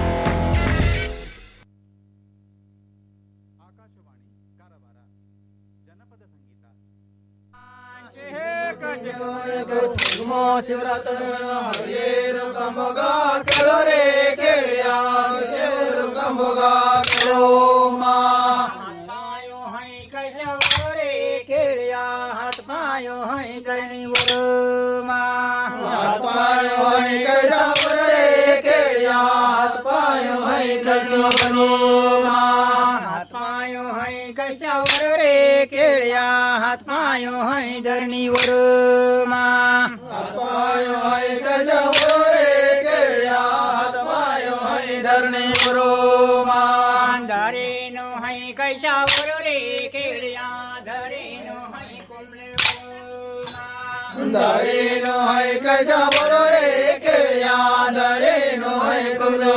धरणीवर मा हातपायो हाय कशावर रे केळ्या हातपायो हाय धरणीवर मा धरे नो हाय कशावर रे केळ्या धरे नो हाय कुंबले धरे नो हाय कशावर रे केळ्या धरे नो हाय कुंबले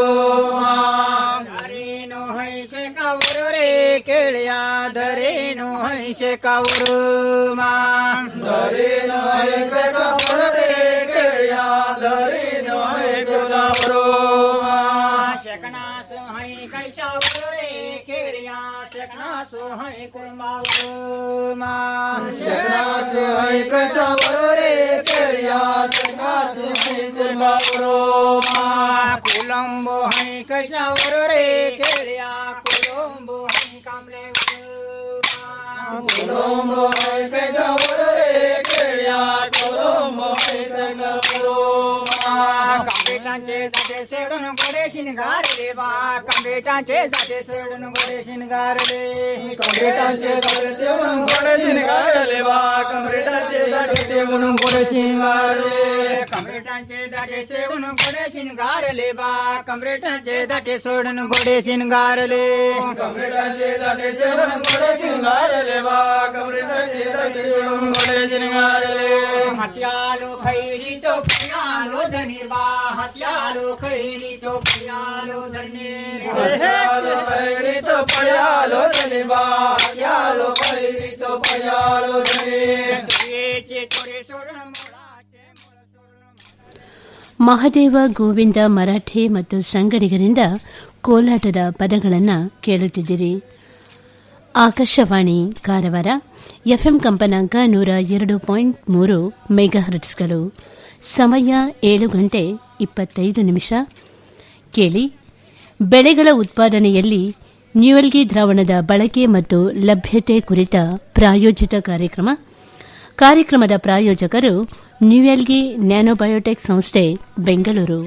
धरे नो हाय शेकावर रे केळ्या धरे नो हाय शेकावर मा धरे नो हाय कशावर रे केळ्या धरे नो हाय शेकावर मा शेकनास हाय कशावर रे केळ्या शेकनास हाय कुंबावर मा शेकनास हाय कशावर रे केळ्या शेकनास हाय कुंबावर मा कोलंबो हाय कशावर रे केळ्या कोलंबो हाय कांबले कोलंबो हाय कशावर रे केळ्या कोलंबो हाय कशावर कंबेटांचे जाते सेडून गोडे शिनगारले बा कंबेटांचे जाते सेडून गोडे शिनगारले कंबेटांचे जाते सेडून गोडे शिनगारले बा कंबेटांचे जाते सेडून गोडे शिनगारले कंबेटांचे जाते सेडून गोडे शिनगारले बा कंबेटांचे जाते सोडून गोडे शिनगारले कंबेटांचे जाते सेडून गोडे शिनगारले बा कंबेटांचे जाते सोडून गोडे शिनगारले हत्यालो खैरी तो पियालो धनिर्बा हत्यालो खैरी तो पियालो धनिर्बा हत्यालो खैरी तो पियालो धनिर्बा हत्यालो खैरी तो पियालो धनिर्बा ये चोरे सोडन ಮಹದೇವ ಗೋವಿಂದ ಮರಾಠೆ ಮತ್ತು ಸಂಗಡಿಗರಿಂದ ಕೋಲಾಟದ ಪದಗಳನ್ನು ಕೇಳುತ್ತಿದ್ದೀರಿ ಆಕಾಶವಾಣಿ ಕಾರವಾರ ಎಫ್ಎಂ ಕಂಪನಾಂಕ ನೂರ ಎರಡು ಪಾಯಿಂಟ್ ಮೂರು ಮೆಗಾಹರ್ಟ್ಸ್ಗಳು ಸಮಯ ಏಳು ಗಂಟೆ ಇಪ್ಪತ್ತೈದು ನಿಮಿಷ ಕೇಳಿ ಬೆಳೆಗಳ ಉತ್ಪಾದನೆಯಲ್ಲಿ ನ್ಯೂಯಲ್ಗಿ ದ್ರಾವಣದ ಬಳಕೆ ಮತ್ತು ಲಭ್ಯತೆ ಕುರಿತ ಪ್ರಾಯೋಜಿತ ಕಾರ್ಯಕ್ರಮ ಕಾರ್ಯಕ್ರಮದ ಪ್ರಾಯೋಜಕರು ನ್ಯೂಯಲ್ಗಿ ನ್ಯಾನೋಬಯೋಟೆಕ್ ಸಂಸ್ಥೆ ಬೆಂಗಳೂರು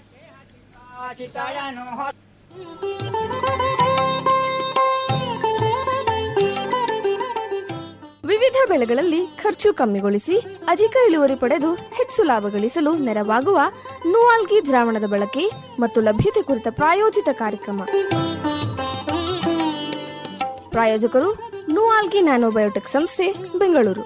ವಿವಿಧ ಬೆಳೆಗಳಲ್ಲಿ ಖರ್ಚು ಕಮ್ಮಿಗೊಳಿಸಿ ಅಧಿಕ ಇಳುವರಿ ಪಡೆದು ಹೆಚ್ಚು ಲಾಭ ಗಳಿಸಲು ನೆರವಾಗುವ ನೂವಾಲ್ಗಿ ದ್ರಾವಣದ ಬಳಕೆ ಮತ್ತು ಲಭ್ಯತೆ ಕುರಿತ ಪ್ರಾಯೋಜಿತ ಕಾರ್ಯಕ್ರಮ ಪ್ರಾಯೋಜಕರು ನುವಾಲ್ಗಿ ನ್ಯಾನೋಬಯೋಟೆಕ್ ಸಂಸ್ಥೆ ಬೆಂಗಳೂರು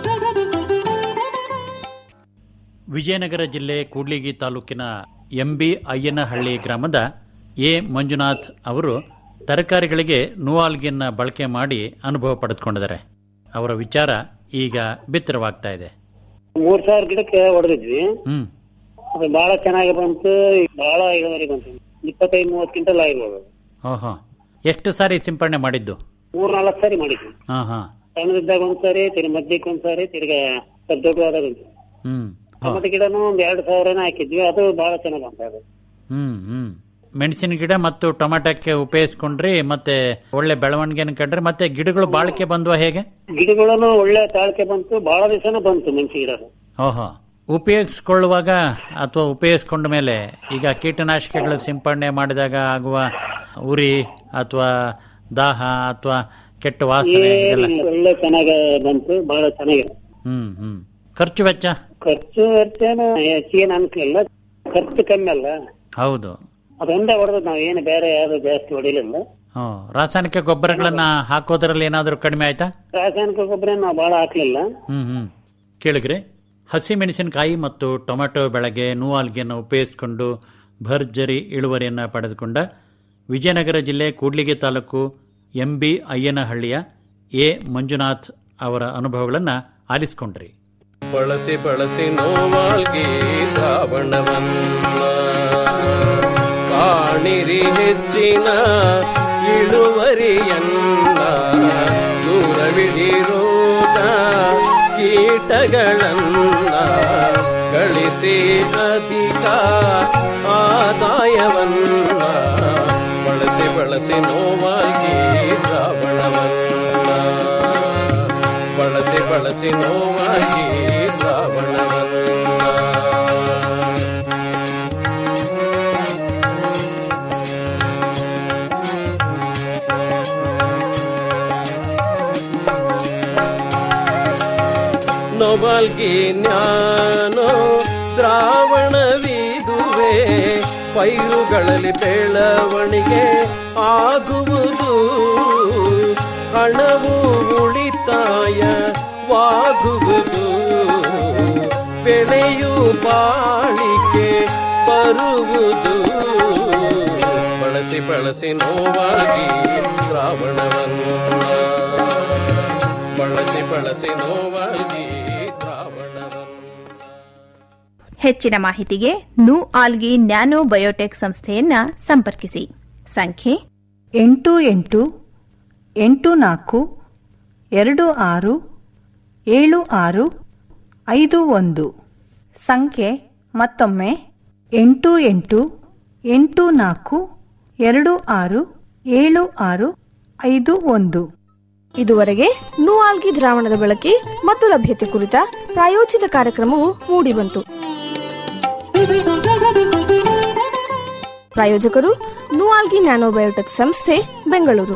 ವಿಜಯನಗರ ಜಿಲ್ಲೆ ಕೂಡ್ಲಿಗಿ ತಾಲೂಕಿನ ಎಂಬಿ ಅಯ್ಯನಹಳ್ಳಿ ಗ್ರಾಮದ ಎ ಮಂಜುನಾಥ್ ಅವರು ತರಕಾರಿಗಳಿಗೆ ನೂವಾಲ್ಗಿನ ಬಳಕೆ ಮಾಡಿ ಅನುಭವ ಪಡೆದುಕೊಂಡಿದ್ದಾರೆ ಅವರ ವಿಚಾರ ಈಗ ಬಿತ್ತರವಾಗ್ತಾ ಇದೆ ಮೂರ್ ಸಾವಿರ ಗಿಡಕ್ಕೆ ಹೊಡೆದಿದ್ವಿ ಹ್ಮ್ ಅದು ಬಹಳ ಚೆನ್ನಾಗಿ ಬಂತು ಬಹಳ ಇಳುವರಿ ಬಂತು ಇಪ್ಪತ್ತೈದು ಮೂವತ್ತು ಕ್ವಿಂಟಲ್ ಆಗಿರ್ಬೋದು ಓಹೋ ಎಷ್ಟು ಸಾರಿ ಸಿಂಪರಣೆ ಮಾಡಿದ್ದು ಮೂರ್ ನಾಲ್ಕು ಸಾರಿ ಮಾಡಿದ್ವಿ ಹಾ ಹಾ ಸಣ್ಣದಿದ್ದಾಗ ಒಂದ್ಸಾರಿ ತಿರ್ಗಿ ಮಧ್ಯಕ್ಕೆ ಒಂದ್ಸಾರಿ ತಿರ್ಗ ಸ್ವಲ್ಪ ದೊಡ್ಡವಾದಾಗ ಒಂದು ಹ್ಮ್ ಟೊಮೆಟೊ ಗಿಡನು ಒಂದ್ ಎರಡು ಸಾವಿರನ ಹಾಕಿದ್ವಿ ಅದು ಬಹಳ ಚೆನ್ನಾಗಿ ಬಂತ ಅದು ಹ್ಮ್ ಹ್ಮ್ ಮೆಣಸಿನ ಗಿಡ ಮತ್ತು ಟೊಮೆಟೊಕ್ಕೆ ಉಪಯೋಗಿಸ್ಕೊಂಡ್ರಿ ಮತ್ತೆ ಒಳ್ಳೆ ಬೆಳವಣಿಗೆನ ಕಂಡ್ರಿ ಮತ್ತೆ ಗಿಡಗಳು ಬಾಳಿಕೆ ಬಂದ್ವಾ ಹೇಗೆ ಗಿಡಗಳನ್ನು ಒಳ್ಳೆ ತಾಳ್ಕೆ ಬಂತು ಬಹಳ ದಿವಸನ ಬಂತು ಮೆಣಸಿ ಗಿಡ ಓಹೋ ಉಪಯೋಗಿಸ್ಕೊಳ್ಳುವಾಗ ಅಥವಾ ಉಪಯೋಗಿಸ್ಕೊಂಡ ಮೇಲೆ ಈಗ ಕೀಟನಾಶಕಗಳು ಸಿಂಪಡಣೆ ಮಾಡಿದಾಗ ಆಗುವ ಉರಿ ಅಥವಾ ದಾಹ ಅಥವಾ ಕೆಟ್ಟ ವಾಸನೆ ಇದೆಲ್ಲ ಏನಿಲ್ಲ, ಒಳ್ಳೆ ಚೆನ್ನಾಗಿ ಬಂತು ಬಹಳ ಚೆನ್ನಾಗಿದೆ ಹ್ಮ್ ಹ್ಮ್ ಖರ್ಚು ವೆಚ್ಚ ಖರ್ಚು ವೆಚ್ಚನು ಹೆಚ್ಚಿಗೆ ಅನ್ಸಲಿಲ್ಲ ಖರ್ಚು ಕಮ್ಮಿ ಅಲ್ಲ ಹೌದು ಅದೊಂದೇ ಹೊಡೆದ್ ನಾವು ಏನು ಬೇರೆ ಯಾವ್ದು ಜಾಸ್ತಿ ಹೊಡಿಲಿಲ್ಲ ಹ್ಮ್ ರಾಸಾಯನಿಕ ಗೊಬ್ಬರಗಳನ್ನ ಹಾಕೋದ್ರಲ್ಲಿ ಏನಾದರೂ ಕಡಿಮೆ ಆಯ್ತಾ ರಾಸಾಯನಿಕ ಗೊಬ್ಬರ ನಾವು ಬಹಳ ಹಾಕ್ಲಿಲ್ಲ ಹ್ಮ್ ಹ್ಮ್ ಕೇಳಿಗ್ರಿ ಹಸಿ ಮೆಣಸಿನಕಾಯಿ ಮತ್ತು ಟೊಮೆಟೊ ಬೆಳೆಗೆ ನೂವಾಲ್ಗೆಯನ್ನು ಉಪಯೋಗಿಸಿಕೊಂಡು ಭರ್ಜರಿ ಇಳುವರಿಯನ್ನು ಪಡೆದುಕೊಂಡ ವಿಜಯನಗರ ಜಿಲ್ಲೆ ಕೂಡ್ಲಿಗಿ ತಾಲೂಕು ಎಂ ಬಿ ಅಯ್ಯನಹಳ್ಳಿಯ ಎ ಮಂಜುನಾಥ್ ಅವರ ಅನುಭವಗಳನ್ನು ಆಲಿಸಿಕೊಂಡ್ರಿ ಬಳಸಿ ಬಳಸಿ ನೋವಾಲ್ಗಿ ಶ್ರಾವಣವನ್ನ ಕಾಣಿರಿ ಹೆಚ್ಚಿನ ಇಳುವರಿಯನ್ನ ದೂರವಿಡಿರೋದ ಕೀಟಗಳನ್ನ ಗಳಿಸಿ ಅಧಿಕ ಆದಾಯವನ್ನ ಬಳಸಿ ಬಳಸಿ ನೋವಾಗಿ ಶ್ರಾವಣವನ್ನ ಬಳಸಿ ಬಳಸಿ ನೋವಾಗಿ ಶ್ರಾವಣವನ್ನ ನೊಬಲ್ಗಿ ಜ್ಞಾನೋ ದ್ರಾವಣವಿದುವೆ ಪೈರುಗಳಲ್ಲಿ ಬೆಳವಣಿಗೆ ಆಗುವುದು ಹಣವು ಉಳಿತಾಯವಾಗುವುದು ಬೆಳೆಯು ಬಾಳಿಕೆ ಬರುವುದು ಬಳಸಿ ಬಳಸಿ ನೋವಾಗಿ ಶ್ರಾವಣವನ್ನು ಬಳಸಿ ಬಳಸಿ ನೋವಾಗಿ ಹೆಚ್ಚಿನ ಮಾಹಿತಿಗೆ ನು ಆಲ್ಗಿ ನ್ಯಾನೋ ಬಯೋಟೆಕ್ ಸಂಸ್ಥೆಯನ್ನ ಸಂಪರ್ಕಿಸಿ ಸಂಖ್ಯೆ ಎಂಟು ಎಂಟು ಎಂಟು ನಾಲ್ಕು ಎರಡು ಆರು ಏಳು ಆರು ಐದು ಒಂದು ಸಂಖ್ಯೆ ಮತ್ತೊಮ್ಮೆ ಎಂಟು ಎಂಟು ಎಂಟು ನಾಲ್ಕು ಎರಡು ಆರು ಏಳು ಆರು ಐದು ಒಂದು ಇದುವರೆಗೆ ನೂಆಲ್ಗಿ ದ್ರಾವಣದ ಬಳಕೆ ಮತ್ತು ಲಭ್ಯತೆ ಕುರಿತ ಪ್ರಾಯೋಜಿತ ಕಾರ್ಯಕ್ರಮವು ಮೂಡಿಬಂತು ಪ್ರಾಯೋಜಕರು ನೂಆಲ್ಗಿ ನ್ಯಾನೋಬಯೋಟೆಕ್ ಸಂಸ್ಥೆ ಬೆಂಗಳೂರು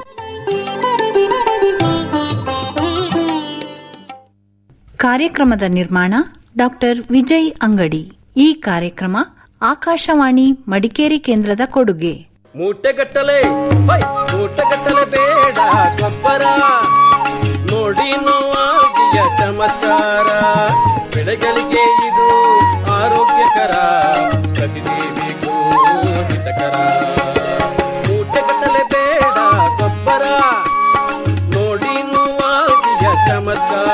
ಕಾರ್ಯಕ್ರಮದ ನಿರ್ಮಾಣ ಡಾಕ್ಟರ್ ವಿಜಯ್ ಅಂಗಡಿ ಈ ಕಾರ್ಯಕ್ರಮ ಆಕಾಶವಾಣಿ ಮಡಿಕೇರಿ ಕೇಂದ್ರದ ಕೊಡುಗೆ ಮೂಟೆಗಟ್ಟಲೆ ಹೈ, ಮೂಟೆಗಟ್ಟಲೆ ಬೇಡ ಗೊಬ್ಬರ ನೋಡಿ ನೋವಾಗಿಯ ಚಮತ್ಕಾರ ಬೆಳೆಗಳಿಗೆ ಇದು ಆರೋಗ್ಯಕರ ಪ್ರತಿದೇವಿಗೂ ಹಿತಕರ ಮೂಟೆಗಟ್ಟಲೆ ಬೇಡ ಗೊಬ್ಬರ ನೋಡಿ ನೋವಾಗಿಯ ಚಮತ್ಕಾರ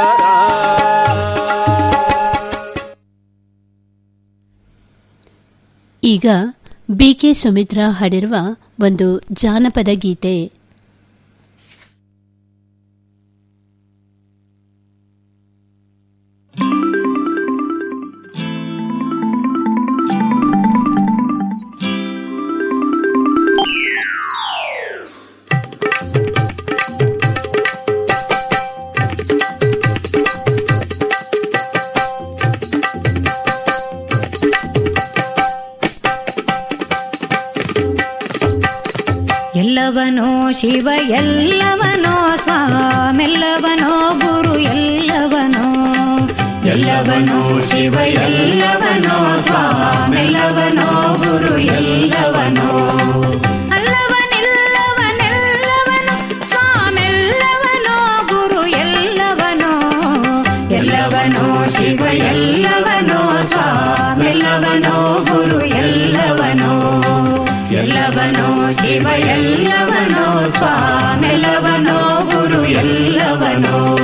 ಈಗ ಬಿಕೆ ಸುಮಿತ್ರಾ ಹಾಡಿರುವ ಒಂದು ಜಾನಪದ ಗೀತೆ ಎಲ್ಲವನೋ ಶಿವ ಎಲ್ಲವನೋ ಸ್ವಾಮೆಲ್ಲವನೋ ಗುರು ಎಲ್ಲವನೋ ಎಲ್ಲವನೋ ಶಿವ ಎಲ್ಲವನೋ ಸ್ವಾಮೆಲ್ಲವನೋ ಗುರು ಎಲ್ಲವನೋ ಅಲ್ಲವನಿಲ್ಲವನೆಲ್ಲವನು ಸ್ವಾಮೆಲ್ಲ ಎಲ್ಲವನೋ ಗುರು ಎಲ್ಲವನೋ ಎಲ್ಲವನೋ ಶಿವ ಎಲ್ಲವನೋ ಸ್ವಾಮೆಲ್ಲವನೋ ಗುರು ಎಲ್ಲವನೋ